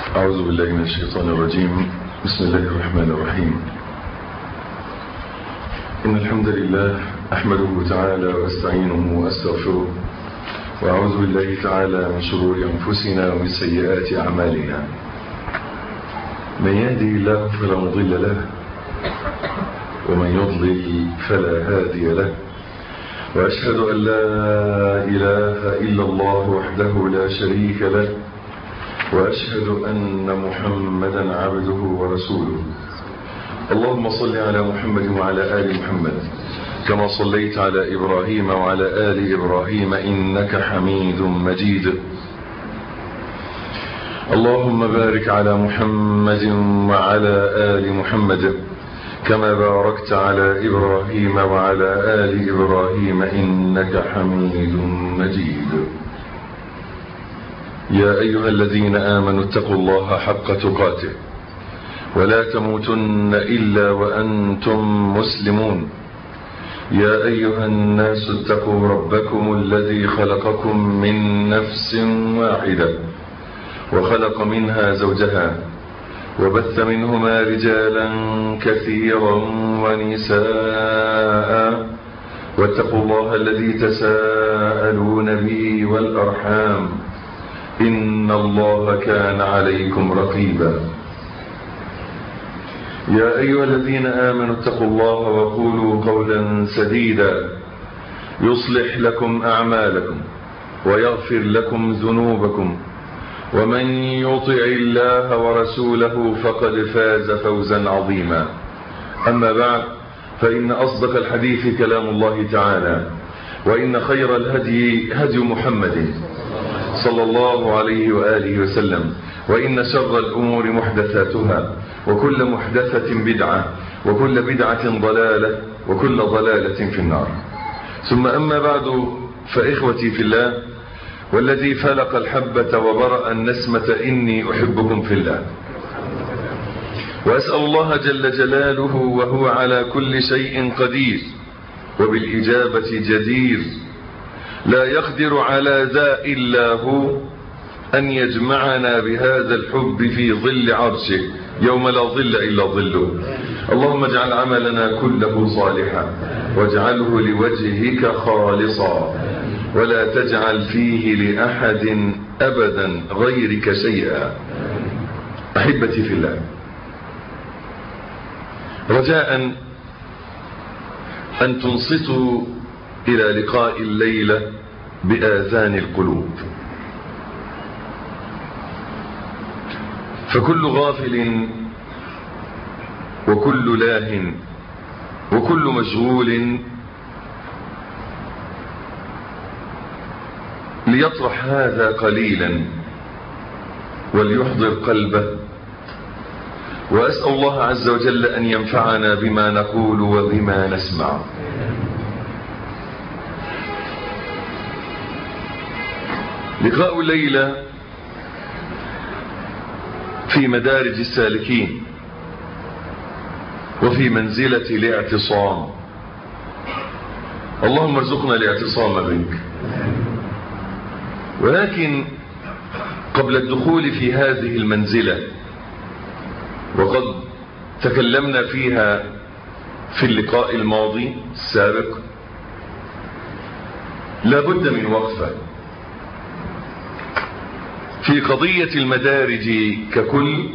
أعوذ بالله من الشيطان الرجيم بسم الله الرحمن الرحيم إن الحمد لله أحمده تعالى واستعينه وأستغفره وأعوذ بالله تعالى من شرور أنفسنا ومن سيئات أعمالنا من يهدي الله فلا مضل له ومن يضلل فلا هادي له وأشهد أن لا إله إلا الله وحده لا شريك له وأشهد أن محمدا عبده ورسوله اللهم صل على محمد وعلى آل محمد كما صليت على إبراهيم وعلى آل إبراهيم إنك حميد مجيد اللهم بارك على محمد وعلى آل محمد كما باركت على إبراهيم وعلى آل إبراهيم إنك حميد مجيد يا أيها الذين آمنوا اتقوا الله حق تقاته ولا تموتن إلا وأنتم مسلمون يا أيها الناس اتقوا ربكم الذي خلقكم من نفس واحدة وخلق منها زوجها وبث منهما رجالا كثيرا ونساء واتقوا الله الذي تساءلون به والأرحام إن الله كان عليكم رقيبا يا أيها الذين آمنوا اتقوا الله وقولوا قولا سديدا يصلح لكم أعمالكم ويغفر لكم ذنوبكم ومن يطع الله ورسوله فقد فاز فوزا عظيما أما بعد فإن أصدق الحديث كلام الله تعالى وإن خير الهدي هدي محمد صلى الله عليه وآله وسلم وإن شر الأمور محدثاتها وكل محدثة بدعة وكل بدعة ضلالة وكل ضلالة في النار ثم أما بعد فإخوتي في الله والذي فلق الحبة وبرأ النسمة إني أحبكم في الله وأسأل الله جل جلاله وهو على كل شيء قدير وبالإجابة جدير لا يقدر على ذا إلا هو أن يجمعنا بهذا الحب في ظل عرشه يوم لا ظل إلا ظله اللهم اجعل عملنا كله صالحا واجعله لوجهك خالصا ولا تجعل فيه لأحد أبدا غيرك شيئا أحبتي في الله رجاء أن تنصتوا إلى لقاء الليلة بآذان القلوب فكل غافل وكل لاه وكل مشغول ليطرح هذا قليلا وليحضر قلبه وأسأل الله عز وجل أن ينفعنا بما نقول وبما نسمع لقاء الليلة في مدارج السالكين وفي منزلة الاعتصام اللهم ارزقنا الاعتصام بك ولكن قبل الدخول في هذه المنزلة وقد تكلمنا فيها في اللقاء الماضي السابق لابد من وقفة في قضية المدارج ككل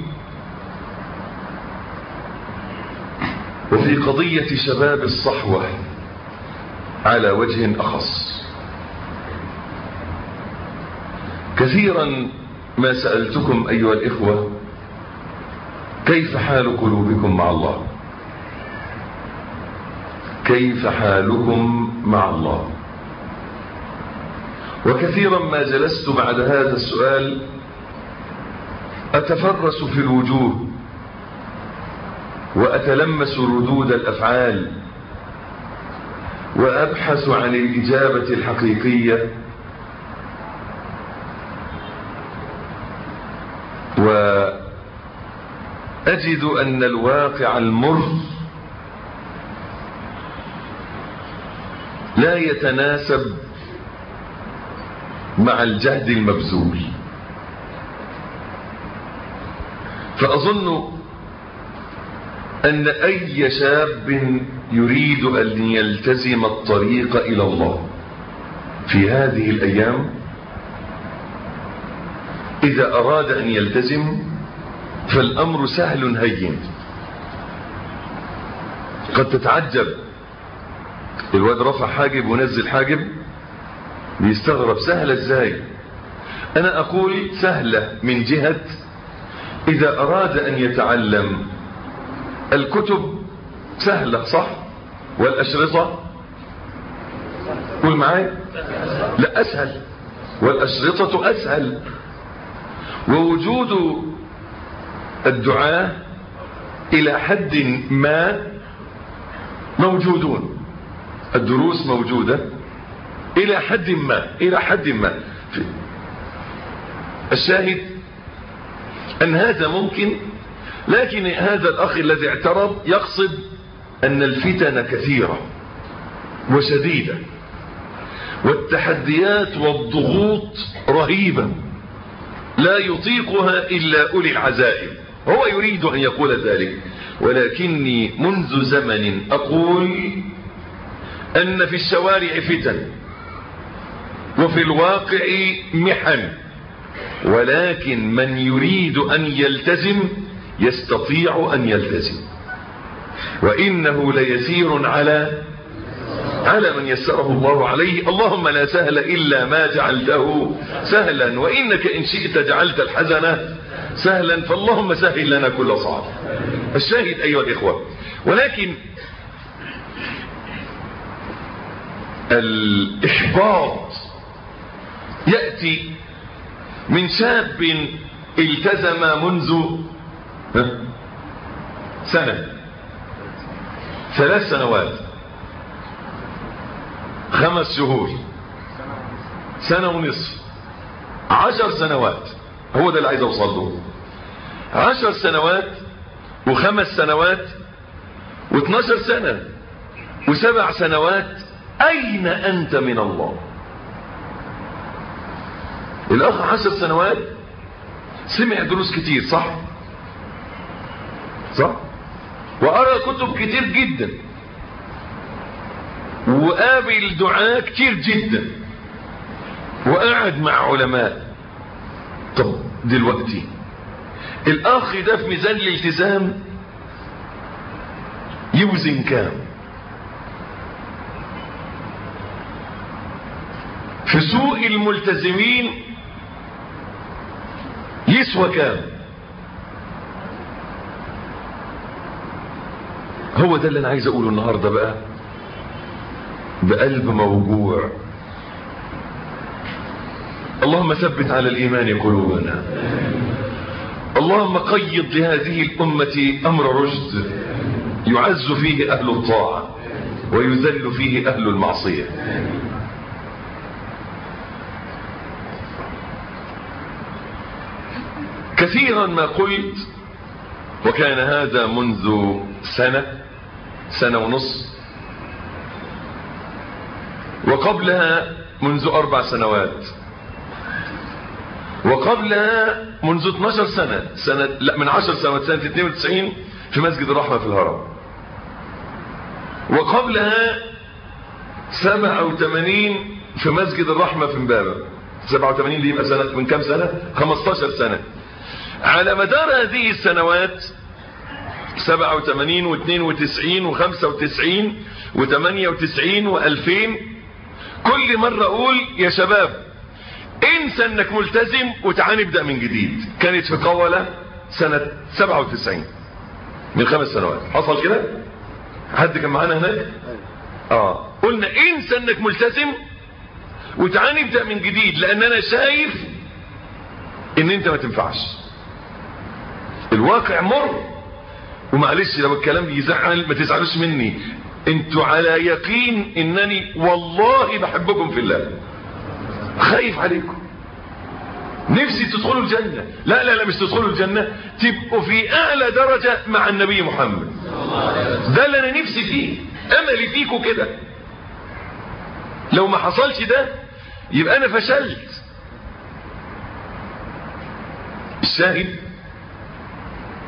وفي قضية شباب الصحوة على وجه أخص كثيرا ما سألتكم أيها الإخوة كيف حال قلوبكم مع الله كيف حالكم مع الله وكثيرا ما جلست بعد هذا السؤال أتفرس في الوجوه وأتلمس ردود الأفعال وأبحث عن الإجابة الحقيقية وأجد أن الواقع المر لا يتناسب مع الجهد المبذول فأظن أن أي شاب يريد أن يلتزم الطريق إلى الله في هذه الأيام إذا أراد أن يلتزم فالأمر سهل هين قد تتعجب الواد رفع حاجب ونزل حاجب بيستغرب سهلة ازاي انا اقول سهلة من جهة اذا اراد ان يتعلم الكتب سهلة صح والاشرطة قول معايا لا اسهل والاشرطة اسهل ووجود الدعاة الى حد ما موجودون الدروس موجودة الى حد ما الى حد ما الشاهد ان هذا ممكن لكن هذا الاخ الذي اعترض يقصد ان الفتن كثيرة وشديدة والتحديات والضغوط رهيبة لا يطيقها الا اولي العزائم هو يريد ان يقول ذلك ولكني منذ زمن اقول ان في الشوارع فتن وفي الواقع محن ولكن من يريد ان يلتزم يستطيع ان يلتزم وانه ليسير على على من يسره الله عليه اللهم لا سهل الا ما جعلته سهلا وانك ان شئت جعلت الحزن سهلا فاللهم سهل لنا كل صعب الشاهد ايها الاخوه ولكن الاحباط يأتي من شاب التزم منذ سنة ثلاث سنوات خمس شهور سنة ونصف عشر سنوات هو ده اللي عايز اوصل له عشر سنوات وخمس سنوات واثناشر سنة وسبع سنوات اين انت من الله الاخ عشر سنوات سمع دروس كتير صح صح وقرأ كتب كتير جدا وقابل دعاء كتير جدا وقعد مع علماء طب دلوقتي الاخ ده في ميزان الالتزام يوزن كام في سوق الملتزمين يسوى كام هو ده اللي انا عايز اقوله النهارده بقى بقلب موجوع اللهم ثبت على الايمان قلوبنا اللهم قيض لهذه الامه امر رشد يعز فيه اهل الطاعه ويذل فيه اهل المعصيه كثيرا ما قلت وكان هذا منذ سنة سنة ونص وقبلها منذ أربع سنوات وقبلها منذ 12 سنة سنة لا من 10 سنوات سنة 92 في مسجد الرحمة في الهرم وقبلها 87 في مسجد الرحمة في امبابة 87 دي يبقى سنة من كام سنة 15 سنة على مدار هذه السنوات 87 و92 و95 و98 و2000 كل مرة اقول يا شباب انسى انك ملتزم وتعال نبدأ من جديد كانت في قولة سنة 97 من خمس سنوات حصل كده حد كان معانا هناك اه قلنا انسى انك ملتزم وتعال نبدأ من جديد لان انا شايف ان انت ما تنفعش الواقع مر ومعلش لو الكلام بيزعل ما تزعلوش مني انتوا على يقين انني والله بحبكم في الله خايف عليكم نفسي تدخلوا الجنة لا لا لا مش تدخلوا الجنة تبقوا في اعلى درجة مع النبي محمد ده اللي انا نفسي فيه املي فيكم كده لو ما حصلش ده يبقى انا فشلت الشاهد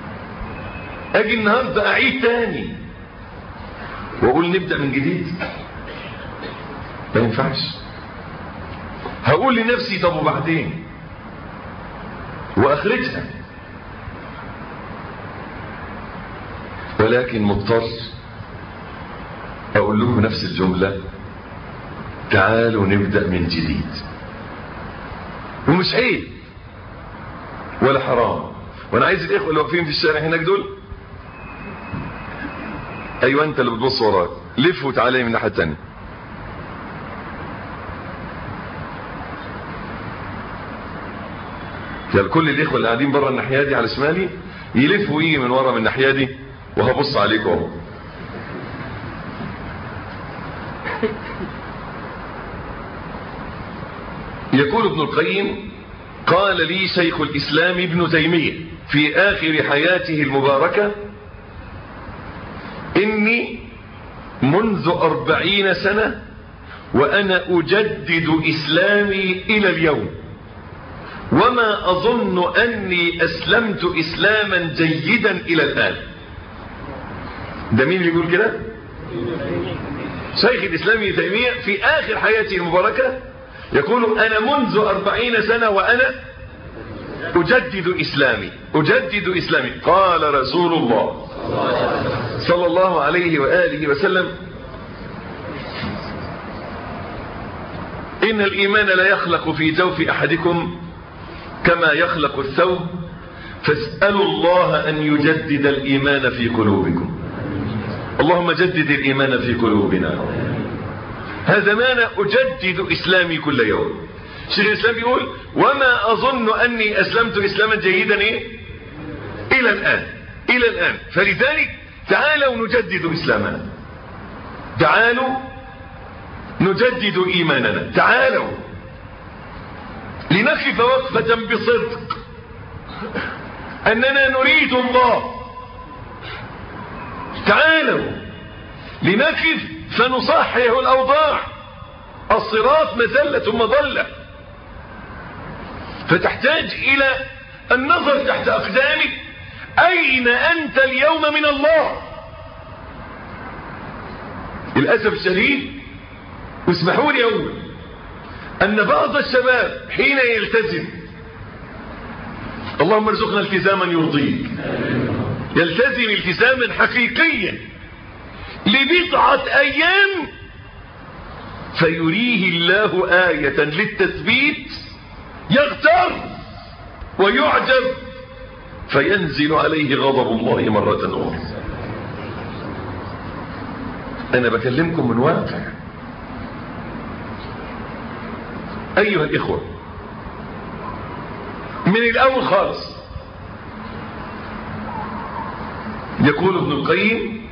اجي النهاردة اعيد تاني واقول نبدأ من جديد ما ينفعش هقول لنفسي طب وبعدين واخرتها ولكن مضطر اقول لكم نفس الجملة تعالوا نبدأ من جديد ومش عيب ولا حرام وانا عايز الاخوة اللي واقفين في الشارع هناك دول ايوه انت اللي بتبص وراك لف وتعالى من الناحيه الثانيه يعني كل الاخوه اللي قاعدين بره الناحيه دي على شمالي يلف ويجي من ورا من الناحيه دي وهبص عليكم اهو يقول ابن القيم قال لي شيخ الاسلام ابن تيميه في اخر حياته المباركه إني منذ أربعين سنة وأنا أجدد إسلامي إلى اليوم وما أظن أني أسلمت إسلاما جيدا إلى الآن ده مين اللي يقول كده شيخ الإسلام ابن تيمية في آخر حياته المباركة يقول أنا منذ أربعين سنة وأنا أجدد إسلامي أجدد إسلامي قال رسول الله صلى الله عليه وآله وسلم إن الإيمان لا يخلق في جوف أحدكم كما يخلق الثوب فاسألوا الله أن يجدد الإيمان في قلوبكم اللهم جدد الإيمان في قلوبنا هذا معنى أجدد إسلامي كل يوم شيخ الإسلام يقول وما أظن أني أسلمت إسلاما جيدا إيه؟ إلى الآن إلى الآن فلذلك تعالوا نجدد إسلامنا تعالوا نجدد إيماننا تعالوا لنقف وقفة بصدق أننا نريد الله تعالوا لنقف فنصحح الأوضاع الصراط مزلة مضلة فتحتاج إلى النظر تحت أقدامك أين أنت اليوم من الله للأسف الشديد واسمحوا لي أقول أن بعض الشباب حين يلتزم اللهم ارزقنا التزاما يرضيك يلتزم التزاما حقيقيا لبضعة أيام فيريه الله آية للتثبيت يغتر ويعجب فينزل عليه غضب الله مرة أخرى أنا بكلمكم من واقع أيها الإخوة من الأول خالص يقول ابن القيم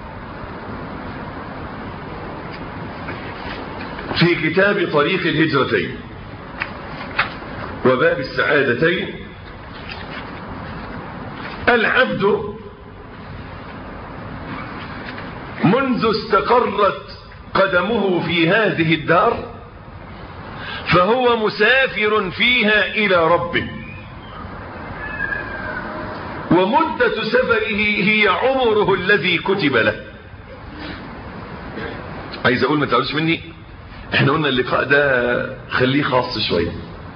في كتاب طريق الهجرتين وباب السعادتين العبد منذ استقرت قدمه في هذه الدار فهو مسافر فيها إلى ربه ومدة سفره هي عمره الذي كتب له عايز أقول ما تعودش مني احنا قلنا اللقاء ده خليه خاص شوية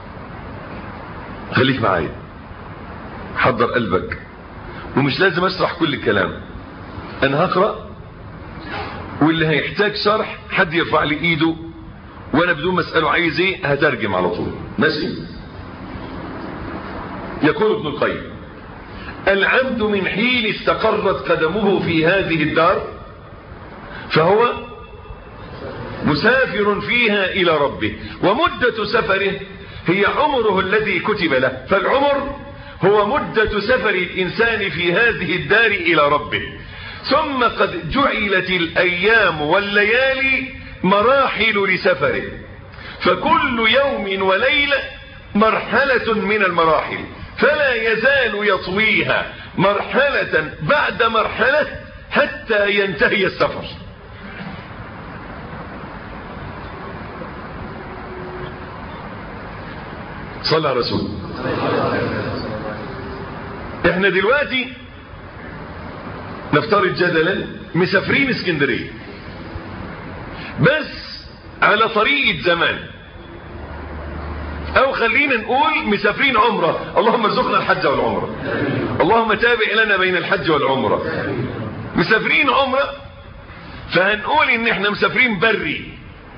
خليك معايا حضر قلبك ومش لازم اشرح كل الكلام انا هقرأ واللي هيحتاج شرح حد يرفع لي ايده وانا بدون ما اساله عايز ايه هترجم على طول ماشي يقول ابن القيم العبد من حين استقرت قدمه في هذه الدار فهو مسافر فيها الى ربه ومدة سفره هي عمره الذي كتب له فالعمر هو مدة سفر الإنسان في هذه الدار إلى ربه ثم قد جعلت الأيام والليالي مراحل لسفره فكل يوم وليلة مرحلة من المراحل فلا يزال يطويها مرحلة بعد مرحلة حتى ينتهي السفر صلى رسول احنا دلوقتي نفترض جدلا مسافرين اسكندرية بس على طريقة زمان او خلينا نقول مسافرين عمرة اللهم ارزقنا الحج والعمرة اللهم تابع لنا بين الحج والعمرة مسافرين عمرة فهنقول ان احنا مسافرين بري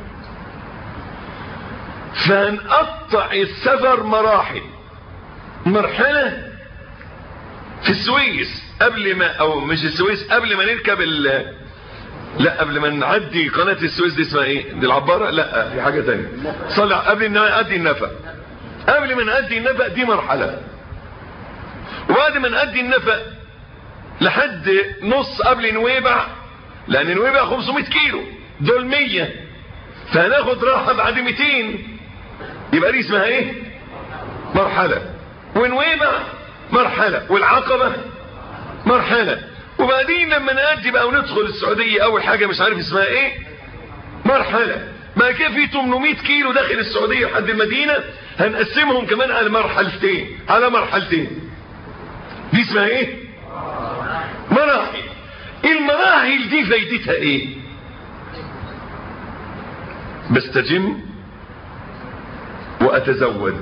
فهنقطع السفر مراحل مرحلة في السويس قبل ما او مش السويس قبل ما نركب ال لا قبل ما نعدي قناة السويس دي اسمها ايه دي العبارة لا في حاجة تانية صلع قبل ما نعدي النفق قبل ما نعدي النفق دي مرحلة وبعد ما نعدي النفق لحد نص قبل نويبع لان نويبع 500 كيلو دول 100 فهناخد راحة بعد 200 يبقى دي اسمها ايه مرحلة ونويبع مرحلة والعقبة مرحلة وبعدين لما نأدي بقى وندخل السعودية اول حاجة مش عارف اسمها ايه مرحلة ما كده في 800 كيلو داخل السعودية لحد المدينة هنقسمهم كمان على مرحلتين على مرحلتين دي اسمها ايه مراحل المراحل دي فايدتها ايه بستجم واتزود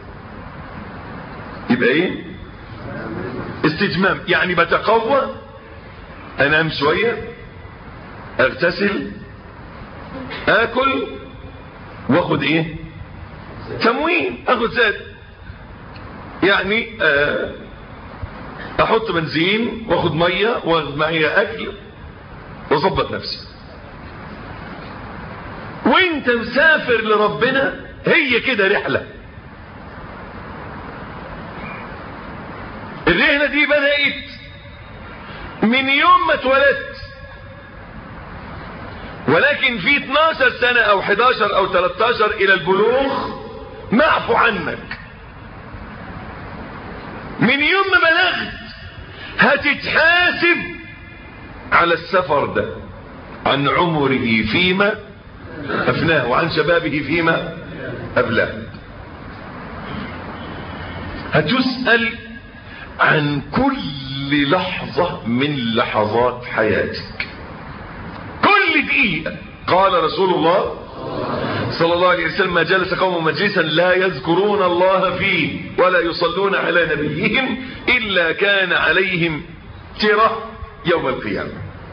يبقى ايه استجمام يعني بتقوى انام شوية اغتسل اكل واخد ايه تموين اخد زاد يعني آه احط بنزين واخد مية واخد معايا اكل واظبط نفسي وانت مسافر لربنا هي كده رحلة الرحلة دي بدأت من يوم ما اتولدت ولكن في 12 سنة او 11 او 13 الى البلوغ معفو عنك من يوم ما بلغت هتتحاسب على السفر ده عن عمره فيما أفناه وعن شبابه فيما أبلاه هتسأل عن كل لحظة من لحظات حياتك كل دقيقة قال رسول الله صلى الله عليه وسلم ما جلس قوم مجلسا لا يذكرون الله فيه ولا يصلون على نبيهم إلا كان عليهم ترة يوم القيامة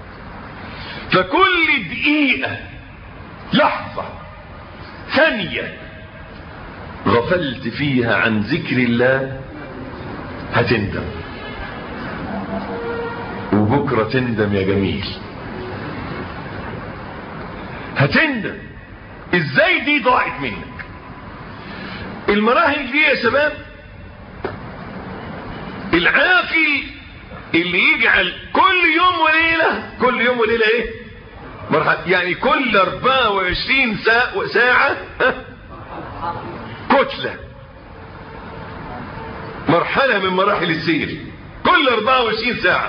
فكل دقيقة لحظة ثانية غفلت فيها عن ذكر الله هتندم وبكرة تندم يا جميل هتندم ازاي دي ضاعت منك المراحل دي يا شباب العاقل اللي يجعل كل يوم وليلة كل يوم وليلة ايه مرحلة يعني كل 24 ساعة, ساعة كتلة مرحلة من مراحل السير كل 24 ساعة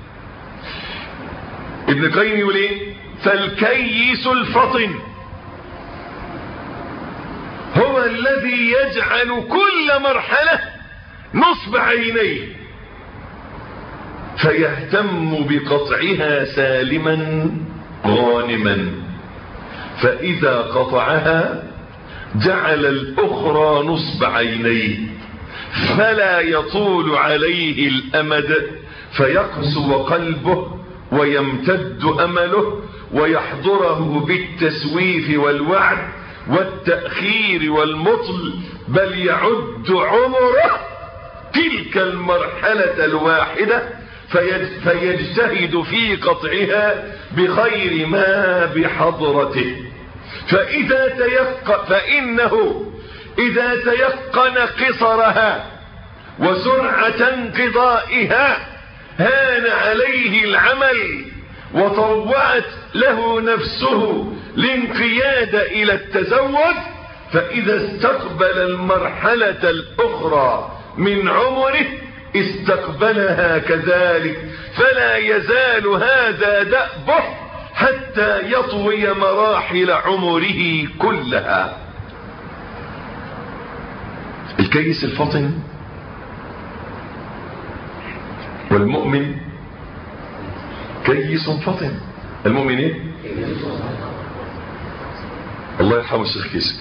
ابن قيم يقول ايه فالكيس الفطن هو الذي يجعل كل مرحلة نصب عينيه فيهتم بقطعها سالما غانما فإذا قطعها جعل الأخرى نصب عينيه فلا يطول عليه الأمد فيقسو قلبه ويمتد أمله ويحضره بالتسويف والوعد والتأخير والمطل بل يعد عمره تلك المرحلة الواحدة فيجتهد في قطعها بخير ما بحضرته فإذا تيقن فإنه إذا تيقن قصرها وسرعة انقضائها هان عليه العمل وطوعت له نفسه الانقياد إلى التزود فإذا استقبل المرحلة الأخرى من عمره استقبلها كذلك فلا يزال هذا دأبه حتى يطوي مراحل عمره كلها الكيس الفطن والمؤمن كيس فطن المؤمن ايه الله يرحمه الشيخ كيسك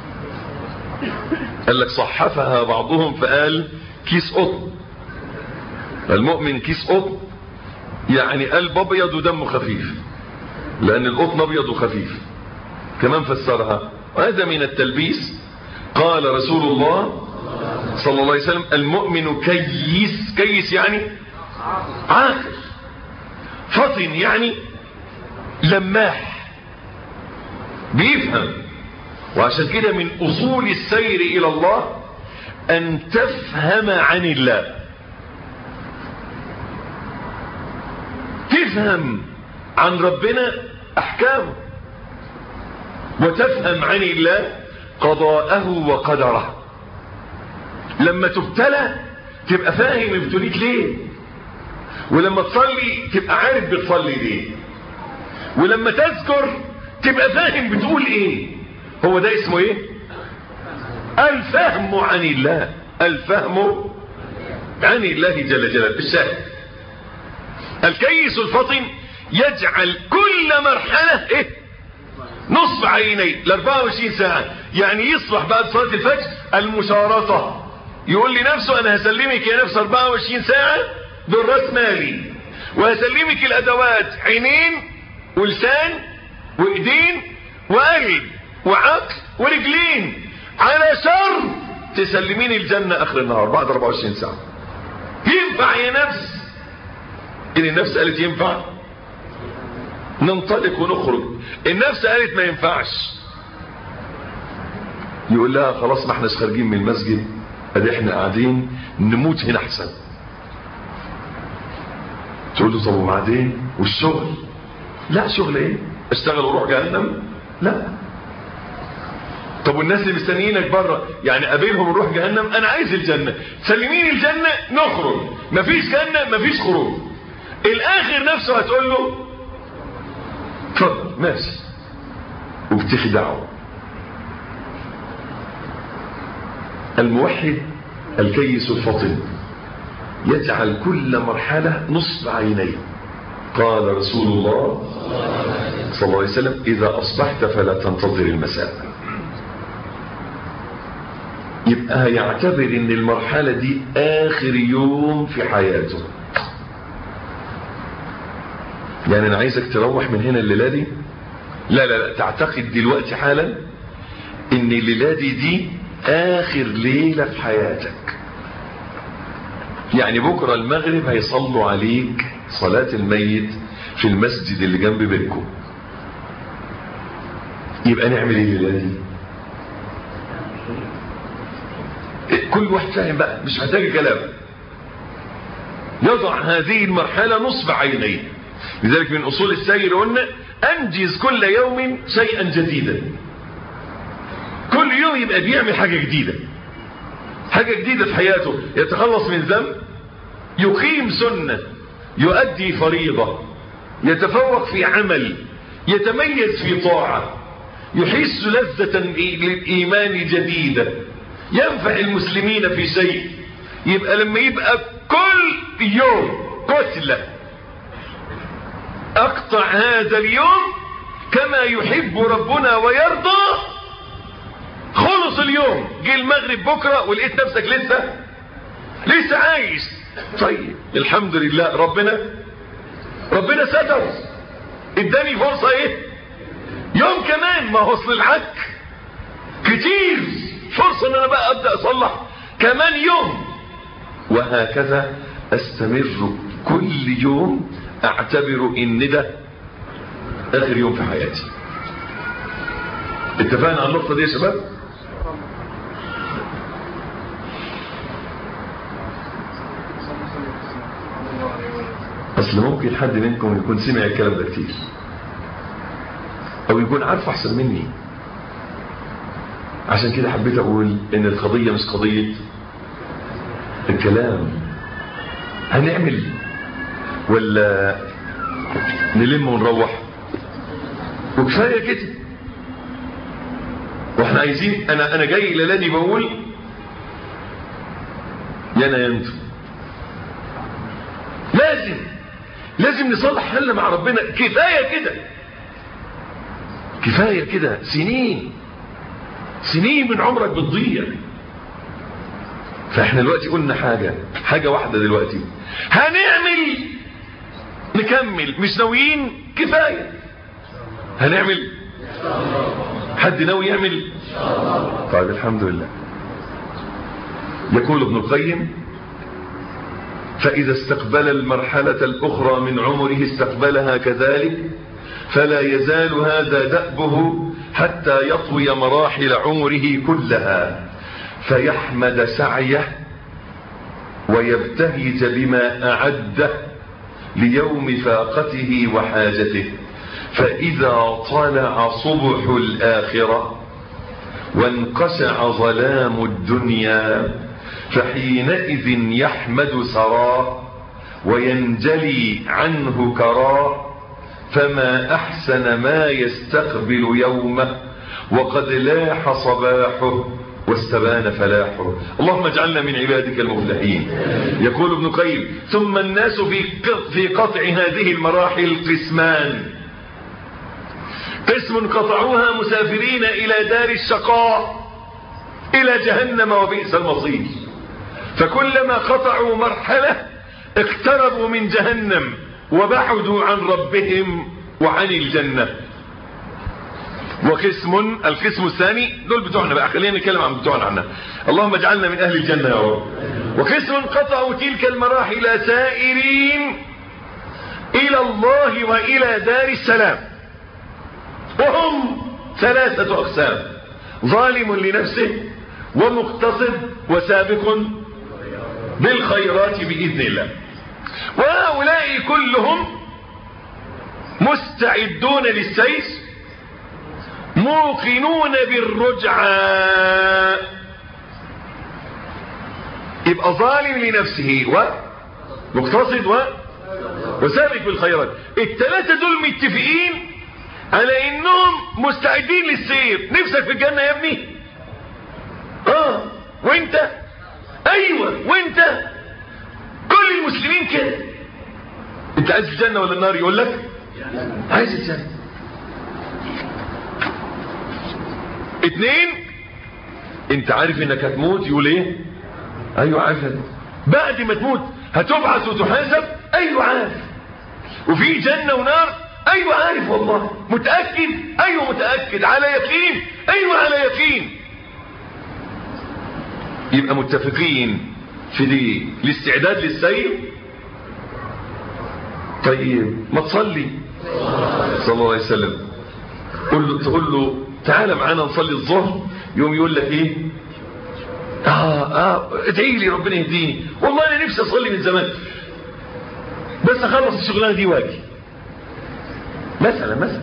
قال لك صحفها بعضهم فقال كيس قطن المؤمن كيس قطن يعني قلب ابيض ودمه خفيف لان القطن ابيض وخفيف كمان فسرها وهذا من التلبيس قال رسول الله صلى الله عليه وسلم المؤمن كيس كيس يعني عاقل فطن يعني لماح بيفهم وعشان كده من اصول السير الى الله ان تفهم عن الله تفهم عن ربنا احكامه وتفهم عن الله قضاءه وقدره لما تبتلى تبقى فاهم ابتليت ليه ولما تصلي تبقى عارف بتصلي ليه ولما تذكر تبقى فاهم بتقول ايه هو ده اسمه ايه الفهم عن الله الفهم عن الله جل جلاله الشاهد الكيس الفطن يجعل كل مرحلة ايه نصف عيني ل 24 ساعة يعني يصبح بعد صلاة الفجر المشارطة يقول لنفسه انا هسلمك يا نفس 24 ساعة بالراس مالي وهسلمك الادوات عينين ولسان وايدين وقلب وعقل ورجلين على شر تسلمين الجنة اخر النهار بعد 24 ساعة ينفع يا نفس ان النفس قالت ينفع ننطلق ونخرج النفس قالت ما ينفعش يقول لها خلاص ما احناش خارجين من المسجد ادي احنا قاعدين نموت هنا احسن تقول له طب وبعدين والشغل لا شغل ايه اشتغل واروح جهنم لا طب والناس اللي مستنيينك بره يعني قابلهم نروح جهنم انا عايز الجنه سلميني الجنه نخرج مفيش جنه مفيش خروج الاخر نفسه هتقول له اتفضل ماشي وبتخدعه الموحد الكيس الفطن يجعل كل مرحلة نصب عينيه قال رسول الله صلى الله عليه وسلم إذا أصبحت فلا تنتظر المساء يبقى يعتبر ان المرحلة دي آخر يوم في حياته يعني أنا عايزك تروح من هنا الليلة دي لا لا لا تعتقد دلوقتي حالا ان الليلة دي دي آخر ليلة في حياتك يعني بكرة المغرب هيصلوا عليك صلاة الميت في المسجد اللي جنب بيتكم يبقى نعمل ايه الليلة دي كل واحد فاهم بقى مش محتاج كلام يضع هذه المرحلة نصب عينيه لذلك من أصول السير قلنا أنجز كل يوم شيئا جديدا كل يوم يبقى بيعمل حاجة جديدة حاجة جديدة في حياته يتخلص من ذنب يقيم سنة يؤدي فريضة يتفوق في عمل يتميز في طاعة يحس لذة للإيمان جديدة ينفع المسلمين في شيء يبقى لما يبقى كل يوم كتلة اقطع هذا اليوم كما يحب ربنا ويرضى خلص اليوم جه المغرب بكرة ولقيت نفسك لسه لسه عايش طيب الحمد لله ربنا ربنا ستر اداني فرصة ايه يوم كمان ما هو اصل العك كتير فرصة ان انا بقى ابدأ اصلح كمان يوم وهكذا استمر كل يوم اعتبر ان ده اخر يوم في حياتي اتفقنا على النقطة دي يا شباب اصل ممكن حد منكم يكون سمع الكلام ده كتير او يكون عارف احسن مني عشان كده حبيت اقول ان القضية مش قضية الكلام هنعمل ولا نلم ونروح وكفاية كده واحنا عايزين انا انا جاي للاني بقول يا انا يا انتم لازم لازم نصلح حالنا مع ربنا كفاية كده كفاية كده سنين سنين من عمرك بتضيع فاحنا دلوقتي قلنا حاجة حاجة واحدة دلوقتي هنعمل نكمل مش ناويين كفاية هنعمل حد ناوي يعمل طيب الحمد لله يقول ابن القيم فإذا استقبل المرحلة الأخرى من عمره استقبلها كذلك فلا يزال هذا دأبه حتى يطوي مراحل عمره كلها فيحمد سعيه ويبتهج بما أعده ليوم فاقته وحاجته فإذا طلع صبح الآخرة وانقشع ظلام الدنيا فحينئذ يحمد سراه وينجلي عنه كراه فما أحسن ما يستقبل يومه وقد لاح صباحه واستبان فلاحه اللهم اجعلنا من عبادك المفلحين يقول ابن قيم ثم الناس في في قطع هذه المراحل قسمان قسم قطعوها مسافرين إلى دار الشقاء إلى جهنم وبئس المصير فكلما قطعوا مرحلة اقتربوا من جهنم وبعدوا عن ربهم وعن الجنة وقسم القسم الثاني دول بتوعنا بقى خلينا نتكلم عن بتوعنا عنها اللهم اجعلنا من اهل الجنة يا رب وقسم قطعوا تلك المراحل سائرين الى الله والى دار السلام وهم ثلاثة اقسام ظالم لنفسه ومقتصد وسابق بالخيرات بإذن الله وهؤلاء كلهم مستعدون للسير موقنون بالرجعة يبقى ظالم لنفسه ومقتصد و وسابق بالخيرات الثلاثة دول متفقين على انهم مستعدين للسير نفسك في الجنة يا ابني اه وانت ايوه وانت كل المسلمين كده انت عايز الجنة ولا النار يقول لك عايز الجنة اتنين انت عارف انك هتموت يقول ايه ايوه عارف بعد ما تموت هتبعث وتحاسب ايوه عارف وفي جنة ونار ايوه عارف والله متأكد ايوه متأكد على يقين ايوه على يقين يبقى متفقين في دي الاستعداد للسير طيب ما تصلي صلى الله عليه وسلم قل له تقول له تعالى معانا نصلي الظهر يوم يقول لك ايه اه اه ادعي لي ربنا يهديني والله انا نفسي اصلي من زمان بس اخلص الشغلانه دي واجي مثلا مثلا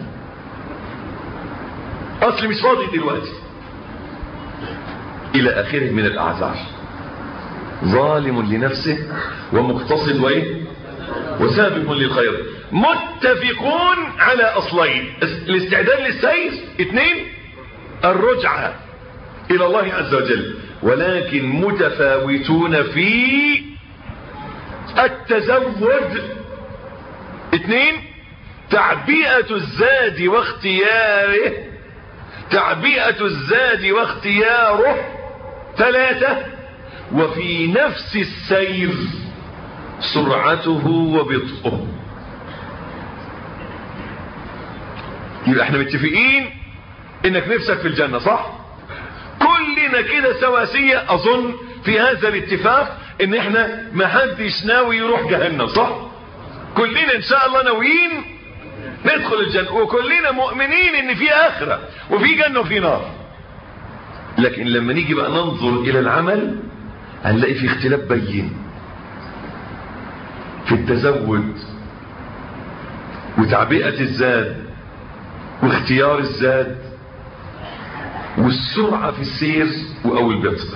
اصلي مش فاضي دلوقتي الى اخره من الاعذار ظالم لنفسه ومقتصد وايه وسابق للخير متفقون على اصلين الاستعداد للسير اثنين الرجعة الى الله عز وجل ولكن متفاوتون في التزود اثنين تعبئة الزاد واختياره تعبئة الزاد واختياره ثلاثة وفي نفس السير سرعته وبطئه يبقى احنا متفقين انك نفسك في الجنة صح كلنا كده سواسية اظن في هذا الاتفاق ان احنا ما حدش ناوي يروح جهنم صح كلنا ان شاء الله ناويين ندخل الجنة وكلنا مؤمنين ان في اخرة وفي جنة وفي نار لكن لما نيجي بقى ننظر الى العمل هنلاقي في اختلاف بين في التزود وتعبئة الزاد واختيار الزاد والسرعة في السير او البطء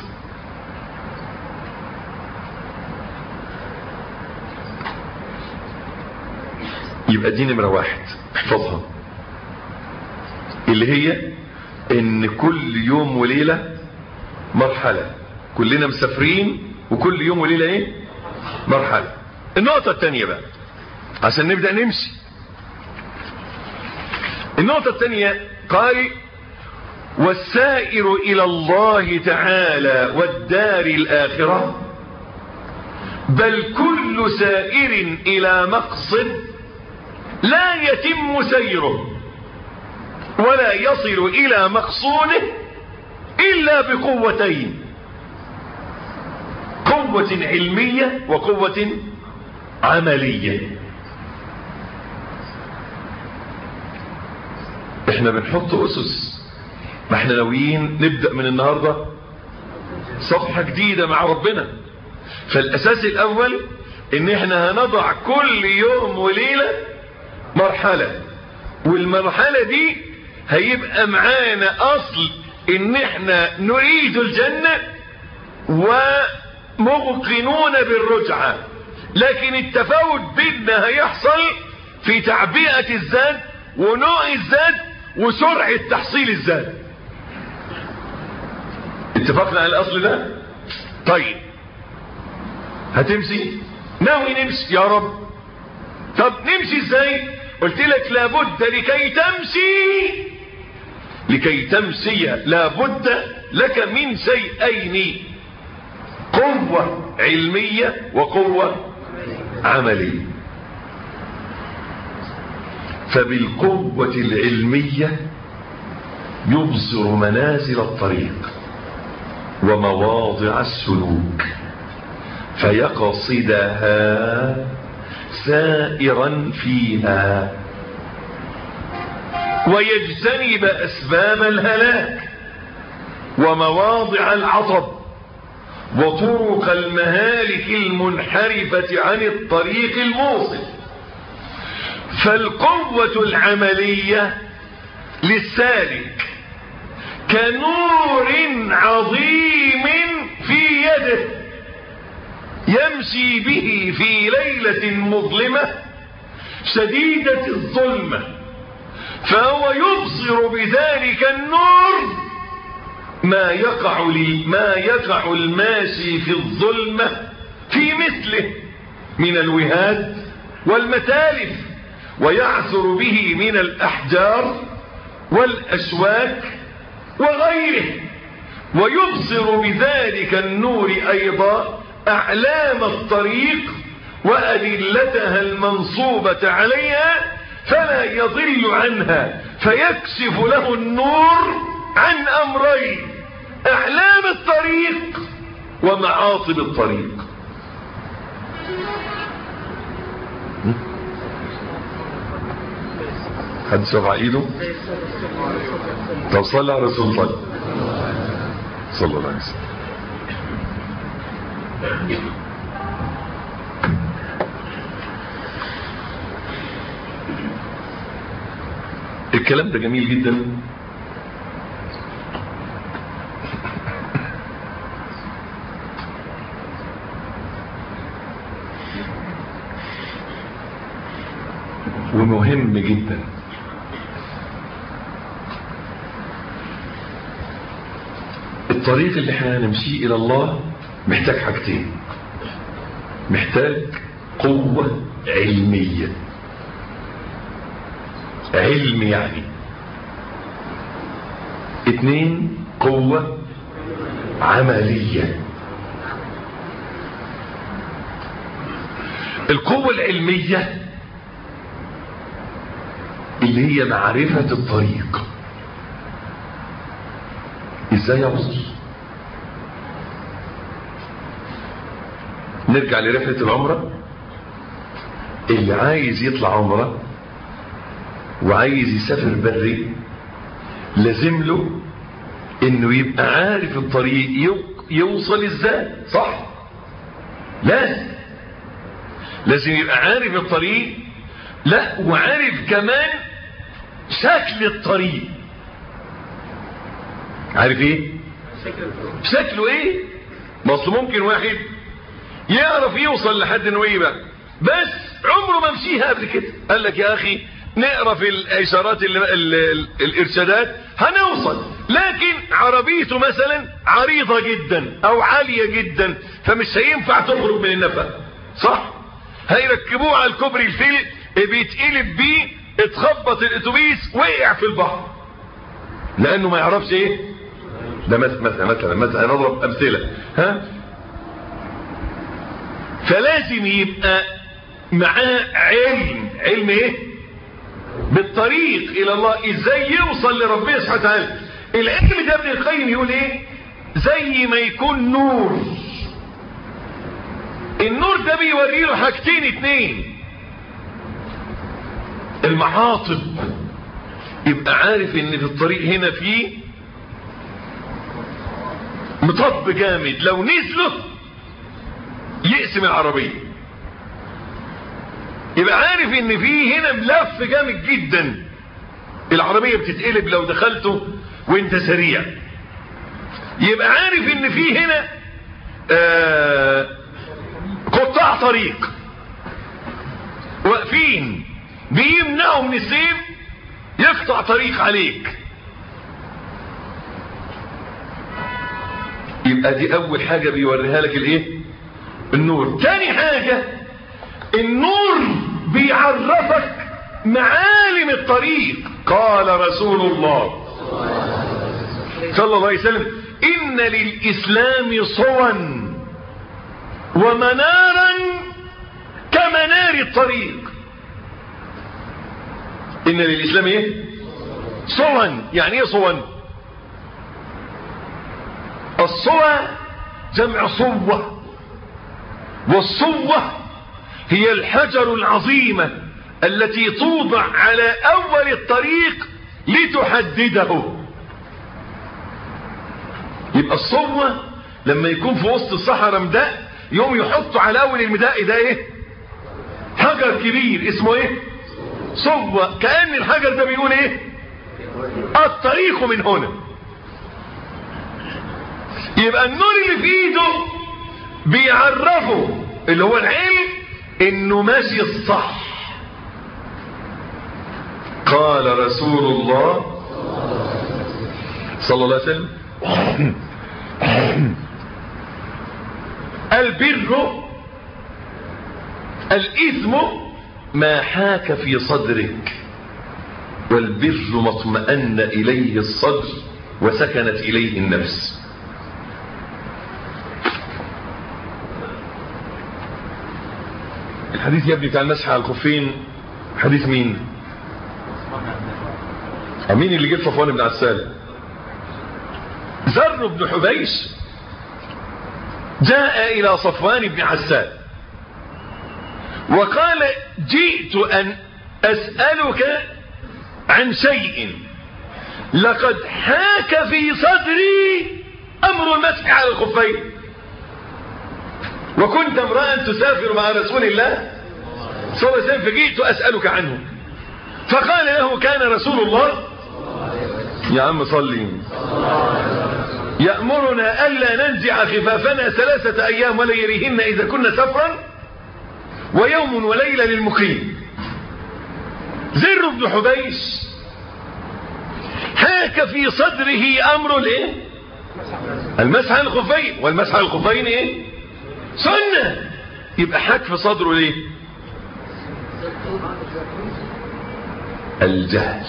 يبقى دي نمرة واحد احفظها اللي هي ان كل يوم وليلة مرحلة كلنا مسافرين وكل يوم وليلة ايه مرحلة النقطة الثانية بقى عشان نبدأ نمشي النقطة الثانية قال والسائر إلى الله تعالى والدار الآخرة بل كل سائر إلى مقصد لا يتم سيره ولا يصل إلى مقصوده إلا بقوتين قوة علمية وقوة عملية احنا بنحط أسس ما احنا ناويين نبدأ من النهاردة صفحة جديدة مع ربنا فالأساس الأول ان احنا هنضع كل يوم وليلة مرحلة والمرحلة دي هيبقى معانا أصل ان احنا نريد الجنة وموقنون بالرجعة لكن التفاوت بيننا هيحصل في تعبئة الذات ونوع الذات وسرعة تحصيل الذات اتفقنا على الاصل ده طيب هتمشي ناوي نمشي يا رب طب نمشي ازاي قلت لك لابد لكي تمشي لكي تمشي لابد لك من شيئين قوة علمية وقوة عملية فبالقوة العلمية يبصر منازل الطريق ومواضع السلوك فيقصدها سائرا فيها ويجتنب أسباب الهلاك ومواضع العطب وطرق المهالك المنحرفة عن الطريق الموصل فالقوة العملية للسالك كنور عظيم في يده يمشي به في ليلة مظلمة شديدة الظلمة فهو يبصر بذلك النور ما يقع لي ما يقع الماشي في الظلمة في مثله من الوهاد والمتالف ويعثر به من الأحجار والأشواك وغيره ويبصر بذلك النور أيضا أعلام الطريق وأدلتها المنصوبة عليها فلا يضل عنها فيكشف له النور عن أمرين أعلام الطريق ومعاصب الطريق حد شرع ايده طب صلى على رسول الله صلى الله عليه وسلم الكلام ده جميل جدا ومهم جدا الطريق اللي احنا هنمشيه الى الله محتاج حاجتين محتاج قوة علمية علم يعني اتنين قوة عملية القوة العلمية اللي هي معرفة الطريق ازاي اوصل نرجع لرحلة العمرة اللي عايز يطلع عمرة وعايز يسافر بري لازم له انه يبقى عارف الطريق يوصل ازاي صح لازم لازم يبقى عارف الطريق لا وعارف كمان شكل الطريق عارف ايه شكله ايه مصر ممكن واحد يعرف يوصل لحد نويبة بس عمره ما مشيها قبل كده قال لك يا اخي نقرا في الاشارات ال ال ال الارشادات هنوصل لكن عربيته مثلا عريضة جدا او عالية جدا فمش هينفع تخرج من النفق صح هيركبوه على الكوبري الفيل بيتقلب بيه اتخبط الاتوبيس وقع في البحر لانه ما يعرفش ايه ده مثلا مثلا مثلا مثلا نضرب امثله ها فلازم يبقى معاه علم علم ايه بالطريق الى الله ازاي يوصل لربنا سبحانه وتعالى العلم ده ابن القيم يقول ايه زي ما يكون نور النور ده بيوري له حاجتين اتنين المحاطب يبقى عارف ان في الطريق هنا فيه مطب جامد لو نزله يقسم العربية يبقى عارف ان فيه هنا ملف جامد جدا العربية بتتقلب لو دخلته وانت سريع يبقى عارف ان فيه هنا آه قطاع طريق واقفين بيمنعوا من السيف يقطع طريق عليك يبقى دي اول حاجة بيوريها لك الايه النور تاني حاجة النور بيعرفك معالم الطريق قال رسول الله صلى الله عليه وسلم ان للاسلام صوا ومنارا كمنار الطريق ان للاسلام ايه صوا يعني ايه صوا الصوى جمع صوة والصوة هي الحجر العظيمة التي توضع على اول الطريق لتحدده يبقى الصوة لما يكون في وسط الصحراء مداء يوم يحطوا على اول المداء ده ايه حجر كبير اسمه ايه صوة كأن الحجر ده بيقول ايه الطريق من هنا يبقى النور اللي في ايده بيعرفه اللي هو العلم انه ماشي الصح قال رسول الله صلى الله عليه وسلم البر الاثم ما حاك في صدرك والبر ما اطمأن اليه الصدر وسكنت اليه النفس الحديث يا ابني بتاع المسح على الخفين حديث مين مين اللي جاب صفوان بن عسال زر بن حبيش جاء الى صفوان بن عسال وقال جئت ان اسألك عن شيء لقد حاك في صدري امر المسح على الخفين وكنت امرأ تسافر مع رسول الله صلى الله عليه وسلم فجئت أسألك عنه فقال له كان رسول الله يا عم صلي يأمرنا ألا ننزع خفافنا ثلاثة أيام وليلهن إذا كنا سفرا ويوم وليلة للمقيم زر بن حبيش هاك في صدره أمر الايه المسح على الخفين والمسح على الخفين ايه سنة يبقى حاك في صدره ليه الجهل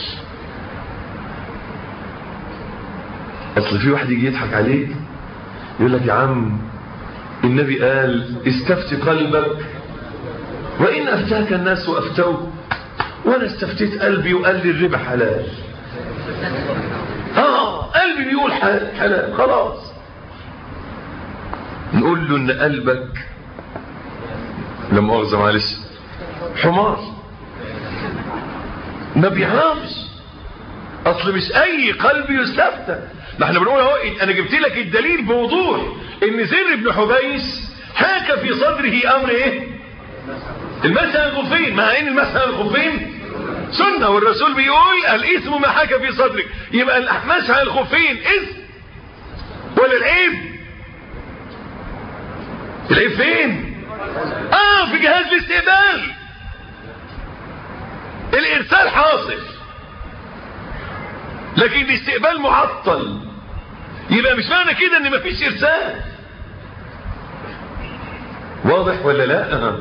اصل في واحد يجي يضحك عليك يقول لك يا عم النبي قال استفتي قلبك وان افتاك الناس وافتوك وانا استفتيت قلبي وقال لي الربا حلال اه قلبي بيقول حلال خلاص نقول له ان قلبك لما مؤاخذه معلش حمار ما بيعرفش اصل مش اي قلب يستفتى ما احنا بنقول اهو انا جبت لك الدليل بوضوح ان زر بن حبيس هاك في صدره امر ايه المسح الخفين مع ان المسح الخفين سنه والرسول بيقول الاثم ما حاك في صدرك يبقى المسح الخفين اثم ولا العيب العيب فين اه في جهاز الاستقبال الارسال حاصل لكن الاستقبال معطل يبقى مش معنى كده ان مفيش ارسال واضح ولا لا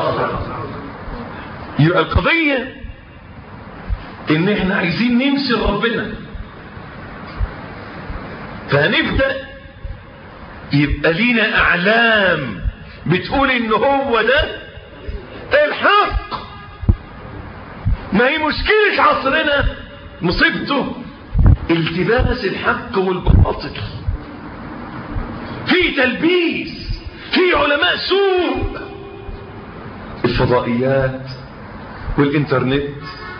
يبقى القضية ان احنا عايزين نمشي ربنا فهنبدأ يبقى لينا اعلام بتقول ان هو ده الحق ما هي مشكلة عصرنا مصيبته التباس الحق والباطل في تلبيس في علماء سوء الفضائيات والانترنت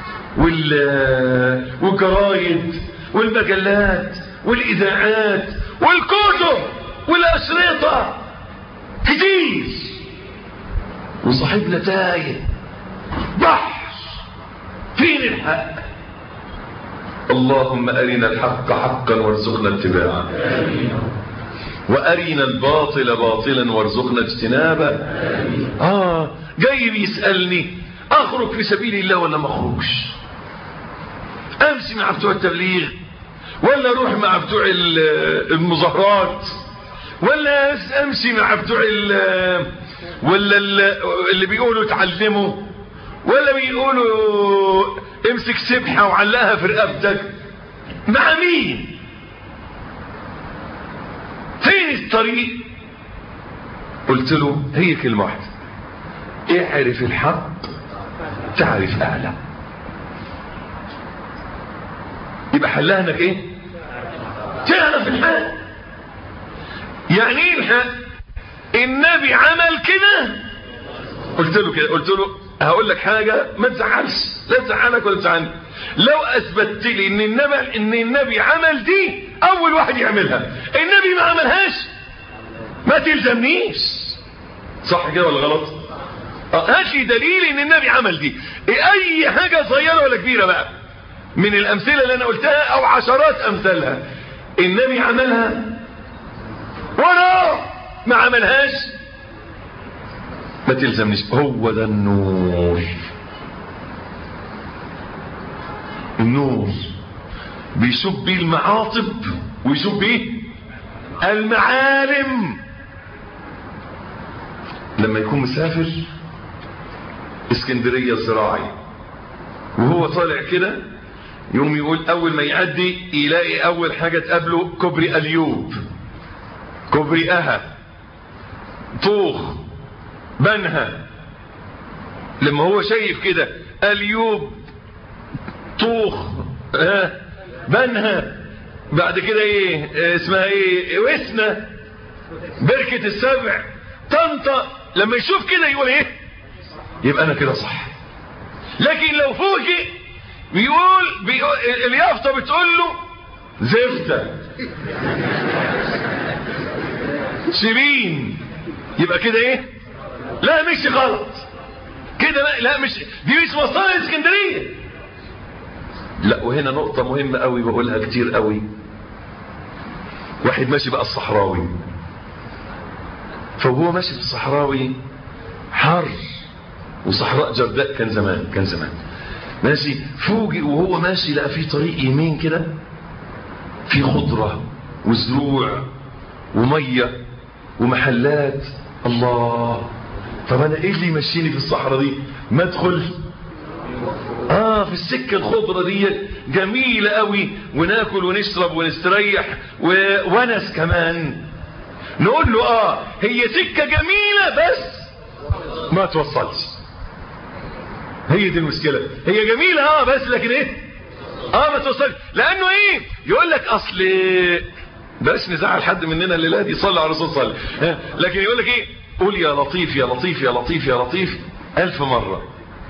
والجرايد والمجلات والاذاعات والكتب والاشرطه كتير وصاحبنا تايه بحر فين الحق اللهم ارنا الحق حقا وارزقنا اتباعه وارنا الباطل باطلا وارزقنا اجتنابه اه جاي بيسالني اخرج في سبيل الله ولا ما اخرجش امشي مع بتوع التبليغ ولا اروح مع بتوع المظاهرات ولا امشي مع بتوع ولا اللي بيقولوا اتعلموا ولا بيقولوا امسك سبحة وعلقها في رقبتك مع مين فين الطريق قلت له هي كلمة واحدة اعرف الحق تعرف اعلى يبقى حلها انك ايه تعرف الحق يعني ايه الحق النبي عمل كده قلت له كده قلت له هقول لك حاجة ما تزعلش لا تزعلك ولا تزعلني لو اثبتت لي ان النبي ان النبي عمل دي اول واحد يعملها النبي ما عملهاش ما تلزمنيش صح كده ولا غلط هات لي دليل ان النبي عمل دي اي حاجة صغيرة ولا كبيرة بقى من الامثلة اللي انا قلتها او عشرات امثالها النبي عملها ولا ما عملهاش ما تلزمنيش هو ده النور النور بيشوف بيه المعاطب ويشوف بيه المعالم لما يكون مسافر اسكندرية الزراعي وهو طالع كده يوم يقول اول ما يعدي يلاقي اول حاجة تقابله كوبري اليوب كوبري اها طوخ بنها لما هو شايف كده اليوب طوخ اه بنها بعد كده ايه اه اسمها ايه وسنة بركة السبع طنطا لما يشوف كده يقول ايه يبقى انا كده صح لكن لو فوجئ بيقول, بيقول اليافطة بتقول له زفتة شيرين يبقى كده ايه لا مش غلط كده لا, لا مش دي مش مصانع اسكندريه لا وهنا نقطة مهمة قوي بقولها كتير قوي واحد ماشي بقى الصحراوي فهو ماشي في الصحراوي حر وصحراء جرداء كان زمان كان زمان ماشي فوجئ وهو ماشي لقى في طريق يمين كده في خضرة وزروع ومية ومحلات الله طب انا ايه اللي يمشيني في الصحراء دي ما ادخل اه في السكة الخضرة دي جميلة قوي وناكل ونشرب ونستريح ونس كمان نقول له اه هي سكة جميلة بس ما توصلش هي دي المشكلة هي جميلة اه بس لكن ايه اه ما توصلش لانه ايه يقول لك اصل بلاش نزعل حد مننا الليله دي صلى على الرسول صلى لكن يقول لك ايه قول يا لطيف يا لطيف يا لطيف يا لطيف ألف مرة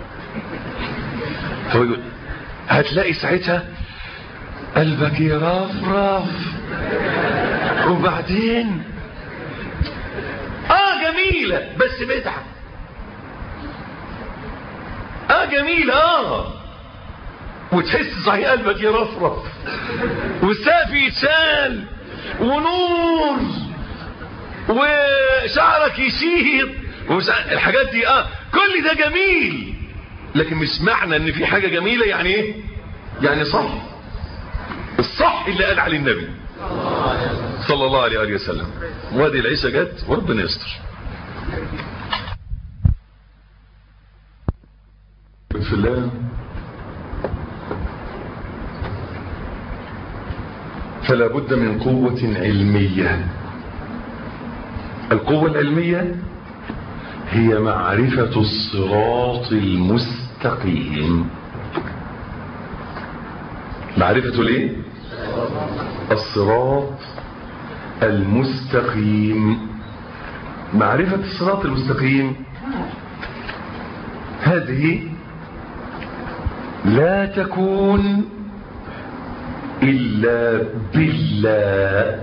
هو يقول هتلاقي ساعتها قلبك يرفرف وبعدين اه جميلة بس بدعة اه جميلة اه وتحس صحيح قلبك يرفرف والسقف يتشال ونور وشعرك يشيط الحاجات دي اه كل ده جميل لكن مش معنى ان في حاجة جميلة يعني ايه يعني صح الصح اللي قال عليه النبي صلى الله عليه وسلم وادي العيشة جت وربنا يستر في الله فلا بد من قوة علمية القوة العلمية هي معرفة الصراط المستقيم معرفة الايه الصراط المستقيم معرفة الصراط المستقيم هذه لا تكون إلا بالله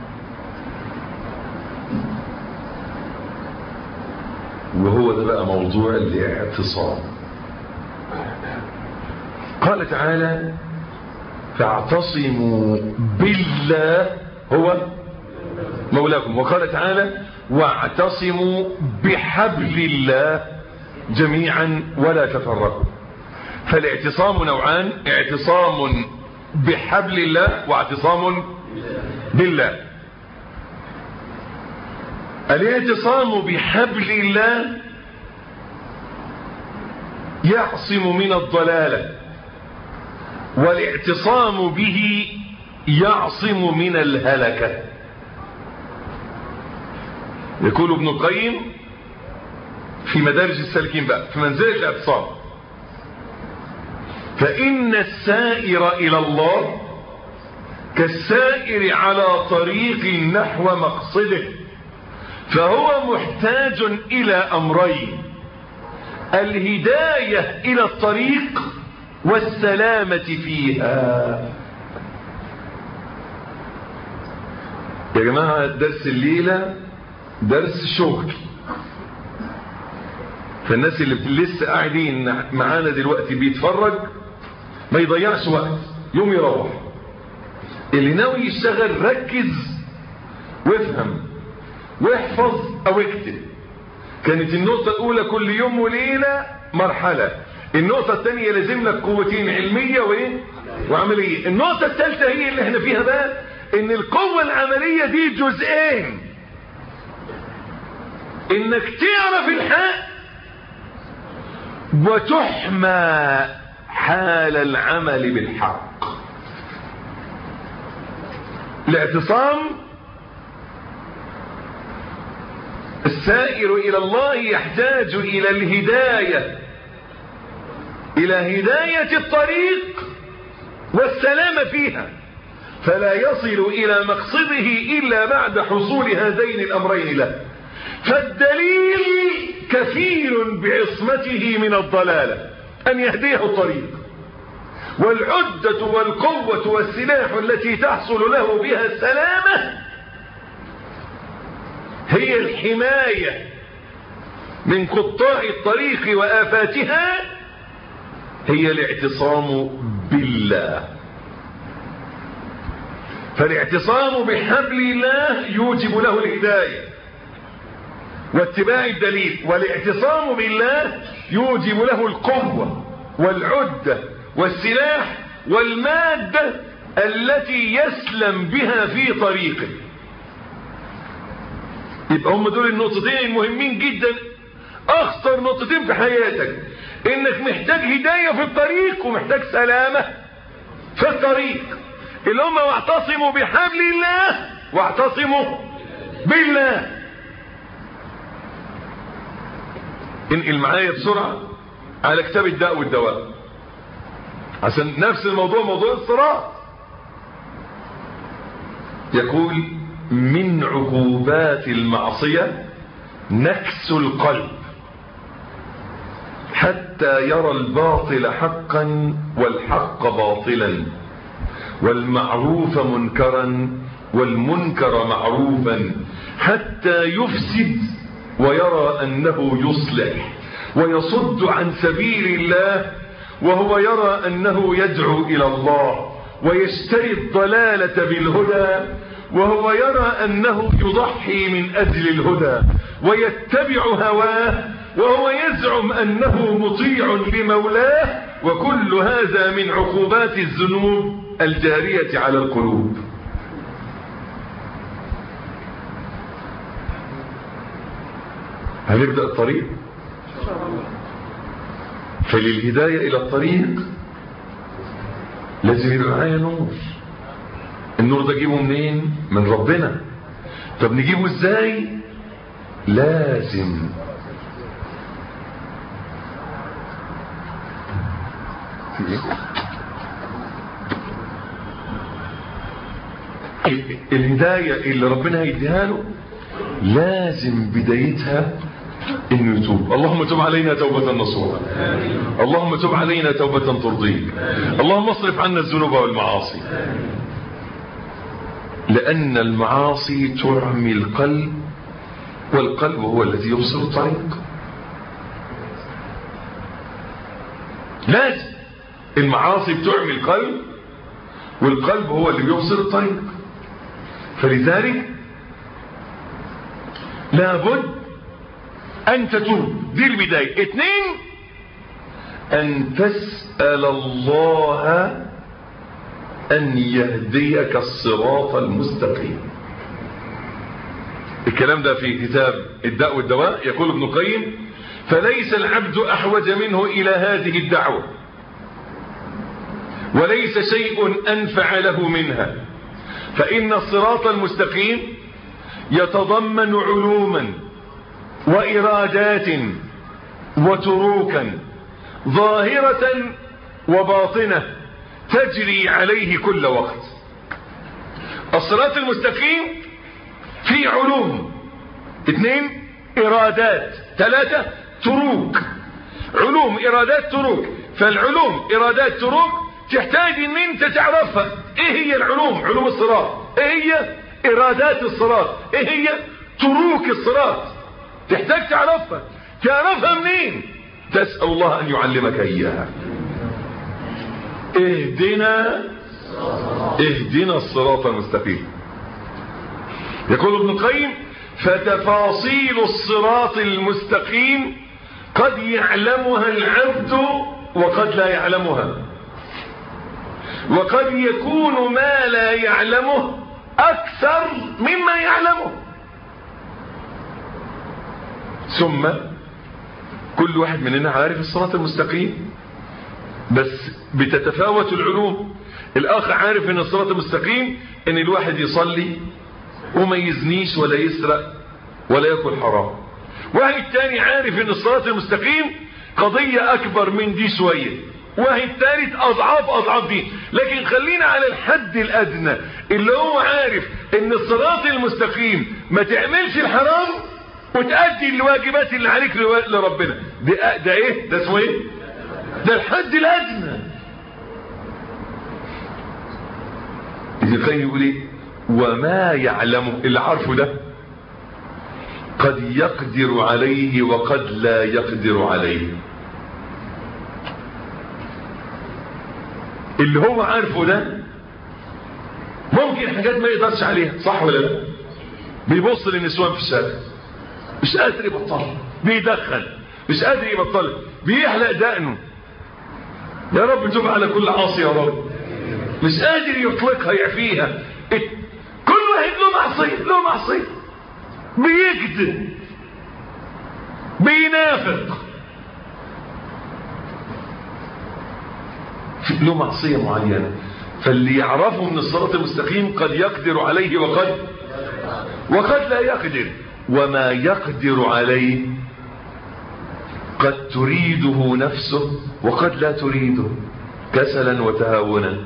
وهو ده بقى موضوع الاعتصام قال تعالى فاعتصموا بالله هو مولاكم وقال تعالى واعتصموا بحبل الله جميعا ولا تفرقوا فالاعتصام نوعان اعتصام بحبل الله واعتصام بالله الاعتصام بحبل الله يعصم من الضلالة والاعتصام به يعصم من الهلكة يقول ابن القيم في مدارج السالكين بقى في منزلة الاعتصام فإن السائر إلى الله كالسائر على طريق نحو مقصده فهو محتاج إلى أمرين الهداية إلى الطريق والسلامة فيها يا جماعة درس الليلة درس شغل فالناس اللي لسه قاعدين معانا دلوقتي بيتفرج ما يضيعش وقت يوم يروح اللي ناوي يشتغل ركز وافهم واحفظ او اكتب كانت النقطة الاولى كل يوم وليلة مرحلة النقطة الثانية لازم لك قوتين علمية وايه وعملية النقطة الثالثة هي اللي احنا فيها بقى ان القوة العملية دي جزئين انك تعرف الحق وتحمى حال العمل بالحق الاعتصام السائر إلى الله يحتاج إلى الهداية إلى هداية الطريق والسلام فيها فلا يصل إلى مقصده إلا بعد حصول هذين الأمرين له فالدليل كثير بعصمته من الضلالة أن يهديه الطريق والعدة والقوة والسلاح التي تحصل له بها السلامة هي الحماية من قطاع الطريق وآفاتها هي الاعتصام بالله فالاعتصام بحبل الله يوجب له الهداية واتباع الدليل والاعتصام بالله يوجب له القوة والعدة والسلاح والمادة التي يسلم بها في طريقه يبقى هم دول النقطتين المهمين جدا اخطر نقطتين في حياتك انك محتاج هداية في الطريق ومحتاج سلامة في الطريق اللي هم واعتصموا بحبل الله واعتصموا بالله انقل معايا بسرعة على كتاب الداء والدواء عشان نفس الموضوع موضوع الصراط يقول من عقوبات المعصية نكس القلب حتى يرى الباطل حقا والحق باطلا والمعروف منكرا والمنكر معروفا حتى يفسد ويرى أنه يصلح ويصد عن سبيل الله وهو يرى أنه يدعو إلى الله ويشتري الضلالة بالهدى وهو يرى أنه يضحي من أجل الهدى ويتبع هواه وهو يزعم أنه مطيع لمولاه وكل هذا من عقوبات الذنوب الجارية على القلوب هنبدأ الطريق فللهداية إلى الطريق لازم يبقى معايا نور النور ده اجيبه منين من ربنا طب نجيبه ازاي لازم الهداية اللي ربنا هيديها له لازم بدايتها انه يتوب اللهم تب علينا توبة نصوحا اللهم تب علينا توبة ترضيك اللهم اصرف عنا الذنوب والمعاصي لأن المعاصي تعمي القلب والقلب هو الذي يبصر الطريق لازم المعاصي بتعمي القلب والقلب هو اللي بيبصر الطريق فلذلك لابد أن تتوب دي البداية اثنين أن تسأل الله أن يهديك الصراط المستقيم الكلام ده في كتاب الداء والدواء يقول ابن القيم فليس العبد أحوج منه إلى هذه الدعوة وليس شيء أنفع له منها فإن الصراط المستقيم يتضمن علوما وإرادات وتروكا ظاهرة وباطنة تجري عليه كل وقت الصراط المستقيم في علوم اثنين إرادات ثلاثة تروك علوم إرادات تروك فالعلوم إرادات تروك تحتاج ان انت تعرفها ايه هي العلوم علوم الصراط ايه هي ارادات الصراط ايه هي تروك الصراط تحتاج تعرفها تعرفها منين تسأل الله ان يعلمك اياها اهدنا اهدنا الصراط المستقيم يقول ابن القيم فتفاصيل الصراط المستقيم قد يعلمها العبد وقد لا يعلمها وقد يكون ما لا يعلمه أكثر مما يعلمه ثم كل واحد مننا عارف الصراط المستقيم بس بتتفاوت العلوم الآخر عارف ان الصراط المستقيم ان الواحد يصلي وما يزنيش ولا يسرق ولا يأكل حرام واحد تاني عارف ان الصراط المستقيم قضية أكبر من دي شوية وهي الثالث اضعاف اضعاف دي لكن خلينا على الحد الادنى اللي هو عارف ان الصراط المستقيم ما تعملش الحرام وتأدي الواجبات اللي عليك لربنا ده, ده ايه ده اسمه ايه ده الحد الادنى ابن القيم يقول ايه وما يعلمه اللي عارفه ده قد يقدر عليه وقد لا يقدر عليه اللي هو عارفه ده ممكن حاجات ما يقدرش عليها صح ولا لا بيبص للنسوان في الشارع مش قادر يبطلها بيدخن مش قادر يبطلها بيحلق دقنه يا رب تب على كل عاصي يا رب مش قادر يطلقها يعفيها كل واحد له معصية له معصية بيكذب بينافق له معصية معينة فاللي يعرفه من الصراط المستقيم قد يقدر عليه وقد وقد لا يقدر وما يقدر عليه قد تريده نفسه وقد لا تريده كسلا وتهاونا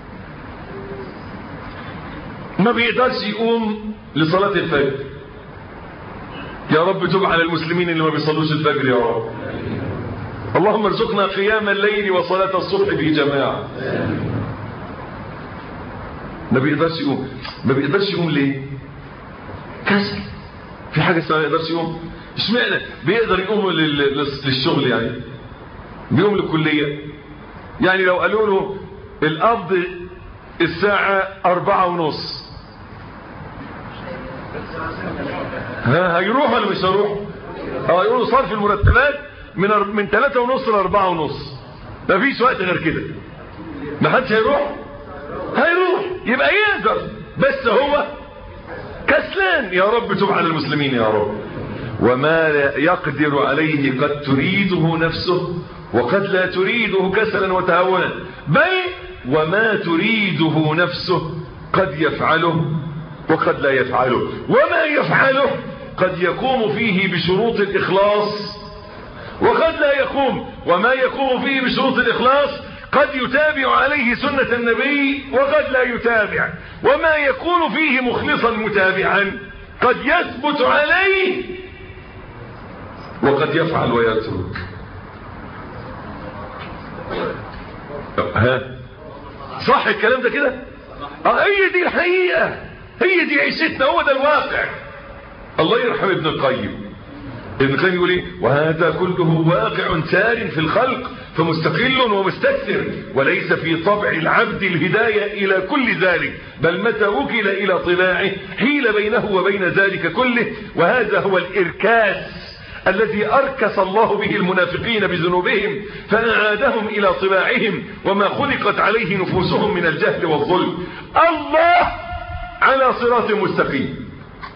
ما بيقدرش يقوم لصلاة الفجر يا رب تب على المسلمين اللي ما بيصلوش الفجر يا رب اللهم ارزقنا قيام الليل وصلاة الصبح في جماعة ما بيقدرش يقوم ما بيقدرش يقوم ليه كسل في حاجة اسمها ما يقدرش يقوم اشمعنى بيقدر يقوم للشغل يعني بيقوم للكلية يعني لو قالوا له القبض الساعة أربعة ونص ها هيروح ولا مش هيروح اه يقولوا صرف المرتبات من أر... من ثلاثة ونص لأربعة ونص مفيش وقت غير كده ما حدش هيروح هيروح يبقى يقدر بس هو كسلان يا رب تب على المسلمين يا رب وما يقدر عليه قد تريده نفسه وقد لا تريده كسلا وتهونا بل وما تريده نفسه قد يفعله وقد لا يفعله وما يفعله قد يقوم فيه بشروط الإخلاص وقد لا يقوم وما يقوم فيه بشروط الإخلاص قد يتابع عليه سنة النبي وقد لا يتابع وما يكون فيه مخلصا متابعا قد يثبت عليه وقد يفعل ويترك ها صح الكلام ده كده اه هي دي الحقيقة هي دي عيشتنا هو ده الواقع الله يرحم ابن القيم ابن القيم يقول ايه وهذا كله واقع سار في الخلق فمستقل ومستكثر وليس في طبع العبد الهداية الى كل ذلك بل متى وكل الى طباعه حيل بينه وبين ذلك كله وهذا هو الاركاس الذي أركس الله به المنافقين بذنوبهم فأعادهم إلى طباعهم وما خلقت عليه نفوسهم من الجهل والظلم الله على صراط مستقيم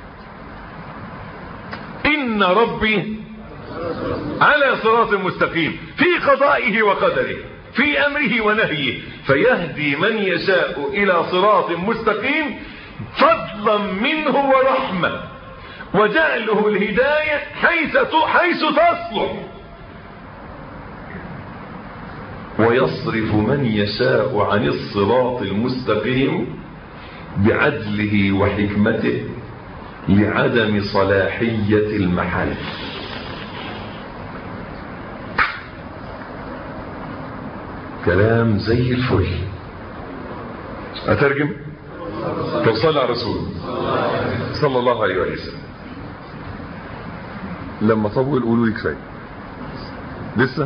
إن ربي على صراط مستقيم في قضائه وقدره في أمره ونهيه فيهدي من يشاء إلى صراط مستقيم فضلا منه ورحمة وجعله الهداية حيث حيث تصلح ويصرف من يشاء عن الصراط المستقيم بعدله وحكمته لعدم صلاحية المحل كلام زي الفل أترجم طب صلى على الرسول صلى الله عليه وسلم لما طول قولوا لي كفايه لسه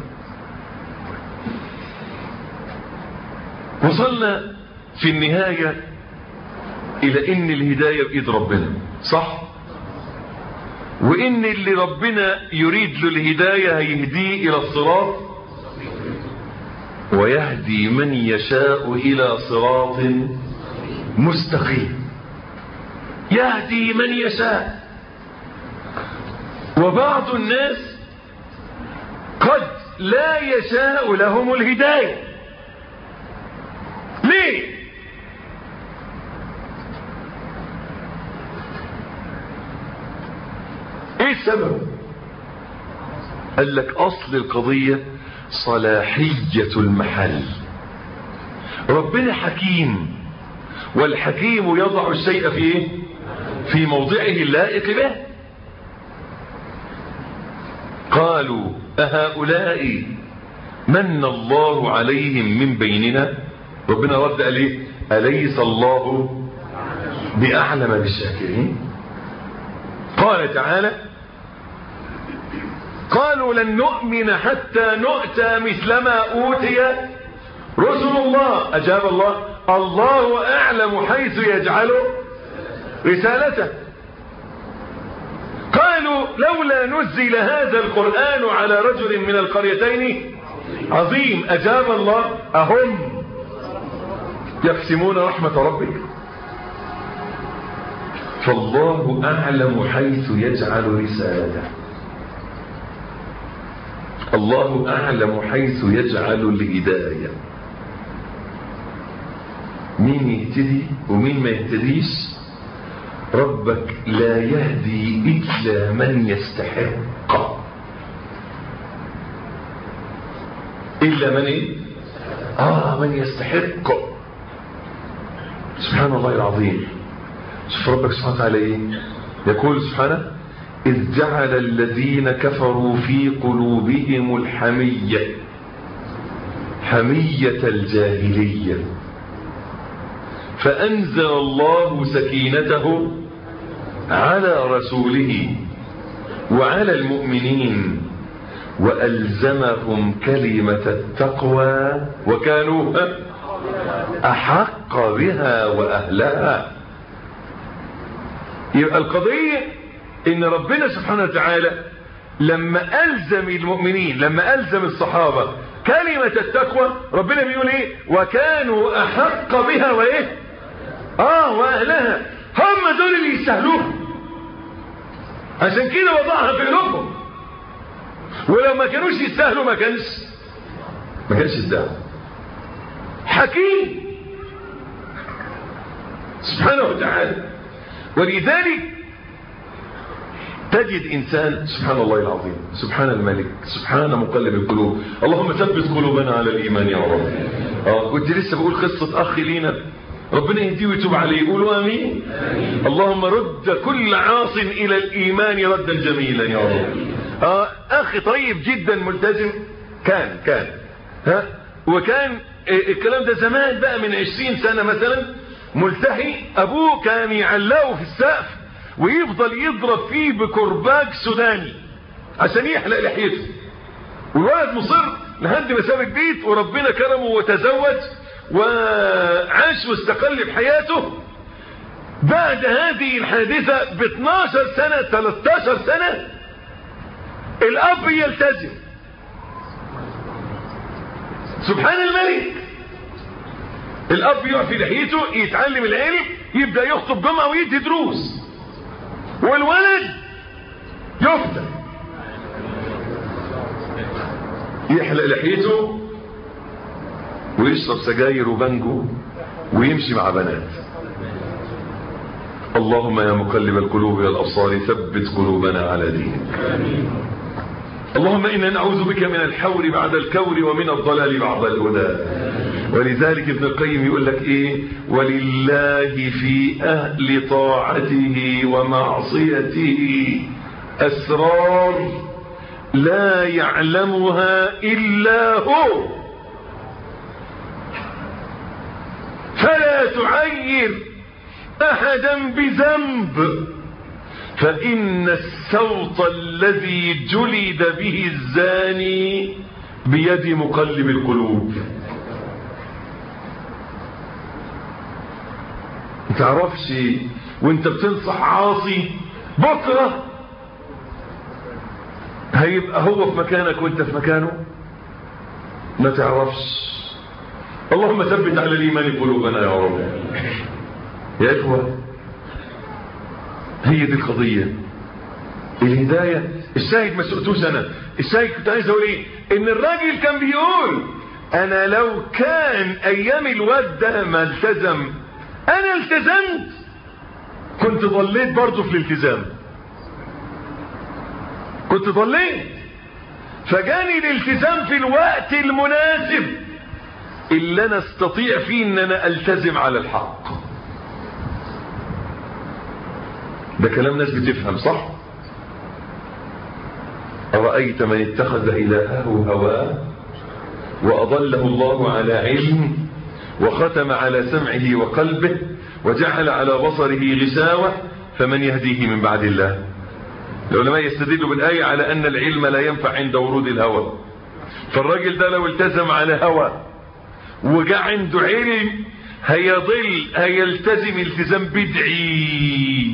وصلنا في النهاية الى ان الهداية بايد ربنا صح وان اللي ربنا يريد له الهداية هيهديه الى الصراط ويهدي من يشاء الى صراط مستقيم يهدي من يشاء وبعض الناس قد لا يشاء لهم الهداية ليه ايه السبب قال لك اصل القضية صلاحية المحل ربنا حكيم والحكيم يضع الشيء في ايه في موضعه اللائق به قالوا أهؤلاء من الله عليهم من بيننا ربنا رد قال ايه أليس الله بأعلم بالشاكرين قال تعالى قالوا لن نؤمن حتى نؤتى مثل ما أوتي رسل الله أجاب الله الله أعلم حيث يجعل رسالته قالوا لولا نزل هذا القرآن على رجل من القريتين عظيم أجاب الله أهم يقسمون رحمة ربك فالله أعلم حيث يجعل رسالته الله أعلم حيث يجعل الهداية مين يهتدي ومين ما يهتديش ربك لا يهدي إلا من يستحق إلا من إيه؟ آه من يستحق سبحان الله العظيم شوف ربك سبحانه وتعالى إيه؟ يقول سبحانه إذ جعل الذين كفروا في قلوبهم الحمية حمية الجاهلية فأنزل الله سكينته على رسوله وعلى المؤمنين وألزمهم كلمة التقوى وكانوا أحق بها وأهلها يبقى القضية إن ربنا سبحانه وتعالى لما ألزم المؤمنين لما ألزم الصحابة كلمة التقوى ربنا بيقول إيه وكانوا أحق بها وإيه آه وأهلها هم دول اللي يستاهلوها عشان كده وضعها في قلوبهم ولو ما كانوش يستاهلوا ما كانش ما كانش الدعوة حكيم سبحانه وتعالى ولذلك تجد إنسان سبحان الله العظيم سبحان الملك سبحان مقلب القلوب اللهم ثبت قلوبنا على الإيمان يا رب آه كنت لسه بقول قصة أخي لينا ربنا يهديه ويتوب عليه يقولوا آمين اللهم رد كل عاص إلى الإيمان ردا جميلا يا رب آه أخي طيب جدا ملتزم كان كان ها وكان الكلام ده زمان بقى من عشرين سنة مثلا ملتحي أبوه كان يعلقه في السقف ويفضل يضرب فيه بكرباج سوداني عشان يحلق لحيته والولد مصر لحد ما ساب البيت وربنا كرمه وتزوج وعاش واستقل بحياته بعد هذه الحادثة ب 12 سنة 13 سنة الأب يلتزم سبحان الملك الأب يعفي لحيته يتعلم العلم يبدأ يخطب جمعة ويدي دروس والولد يفتن يحلق لحيته ويشرب سجاير وبنجو ويمشي مع بنات اللهم يا مقلب القلوب والأبصار ثبت قلوبنا على دينك اللهم إنا نعوذ بك من الحور بعد الكور ومن الضلال بعد الهدى ولذلك ابن القيم يقول لك ايه ولله في اهل طاعته ومعصيته اسرار لا يعلمها الا هو فلا تعير احدا بذنب فان السوط الذي جلد به الزاني بيد مقلب القلوب تعرفش وانت بتنصح عاصي بكرة هيبقى هو في مكانك وانت في مكانه ما تعرفش اللهم ثبت على الإيمان قلوبنا يا رب يا إخوة هي دي القضية الهداية الشاهد ما سئتوش أنا الشاهد كنت عايز أقول إيه إن الراجل كان بيقول أنا لو كان أيام الواد ده ما التزم انا التزمت كنت ضليت برضه في الالتزام كنت ضليت فجاني الالتزام في الوقت المناسب اللي انا استطيع فيه ان انا التزم على الحق ده كلام ناس بتفهم صح أرأيت من اتخذ إلهه هواه وأضله الله على علم وختم على سمعه وقلبه وجعل على بصره غشاوة فمن يهديه من بعد الله العلماء يستدلوا بالآية على أن العلم لا ينفع عند ورود الهوى فالراجل ده لو التزم على هوى وجاء عنده علم هيضل هيلتزم التزام بدعي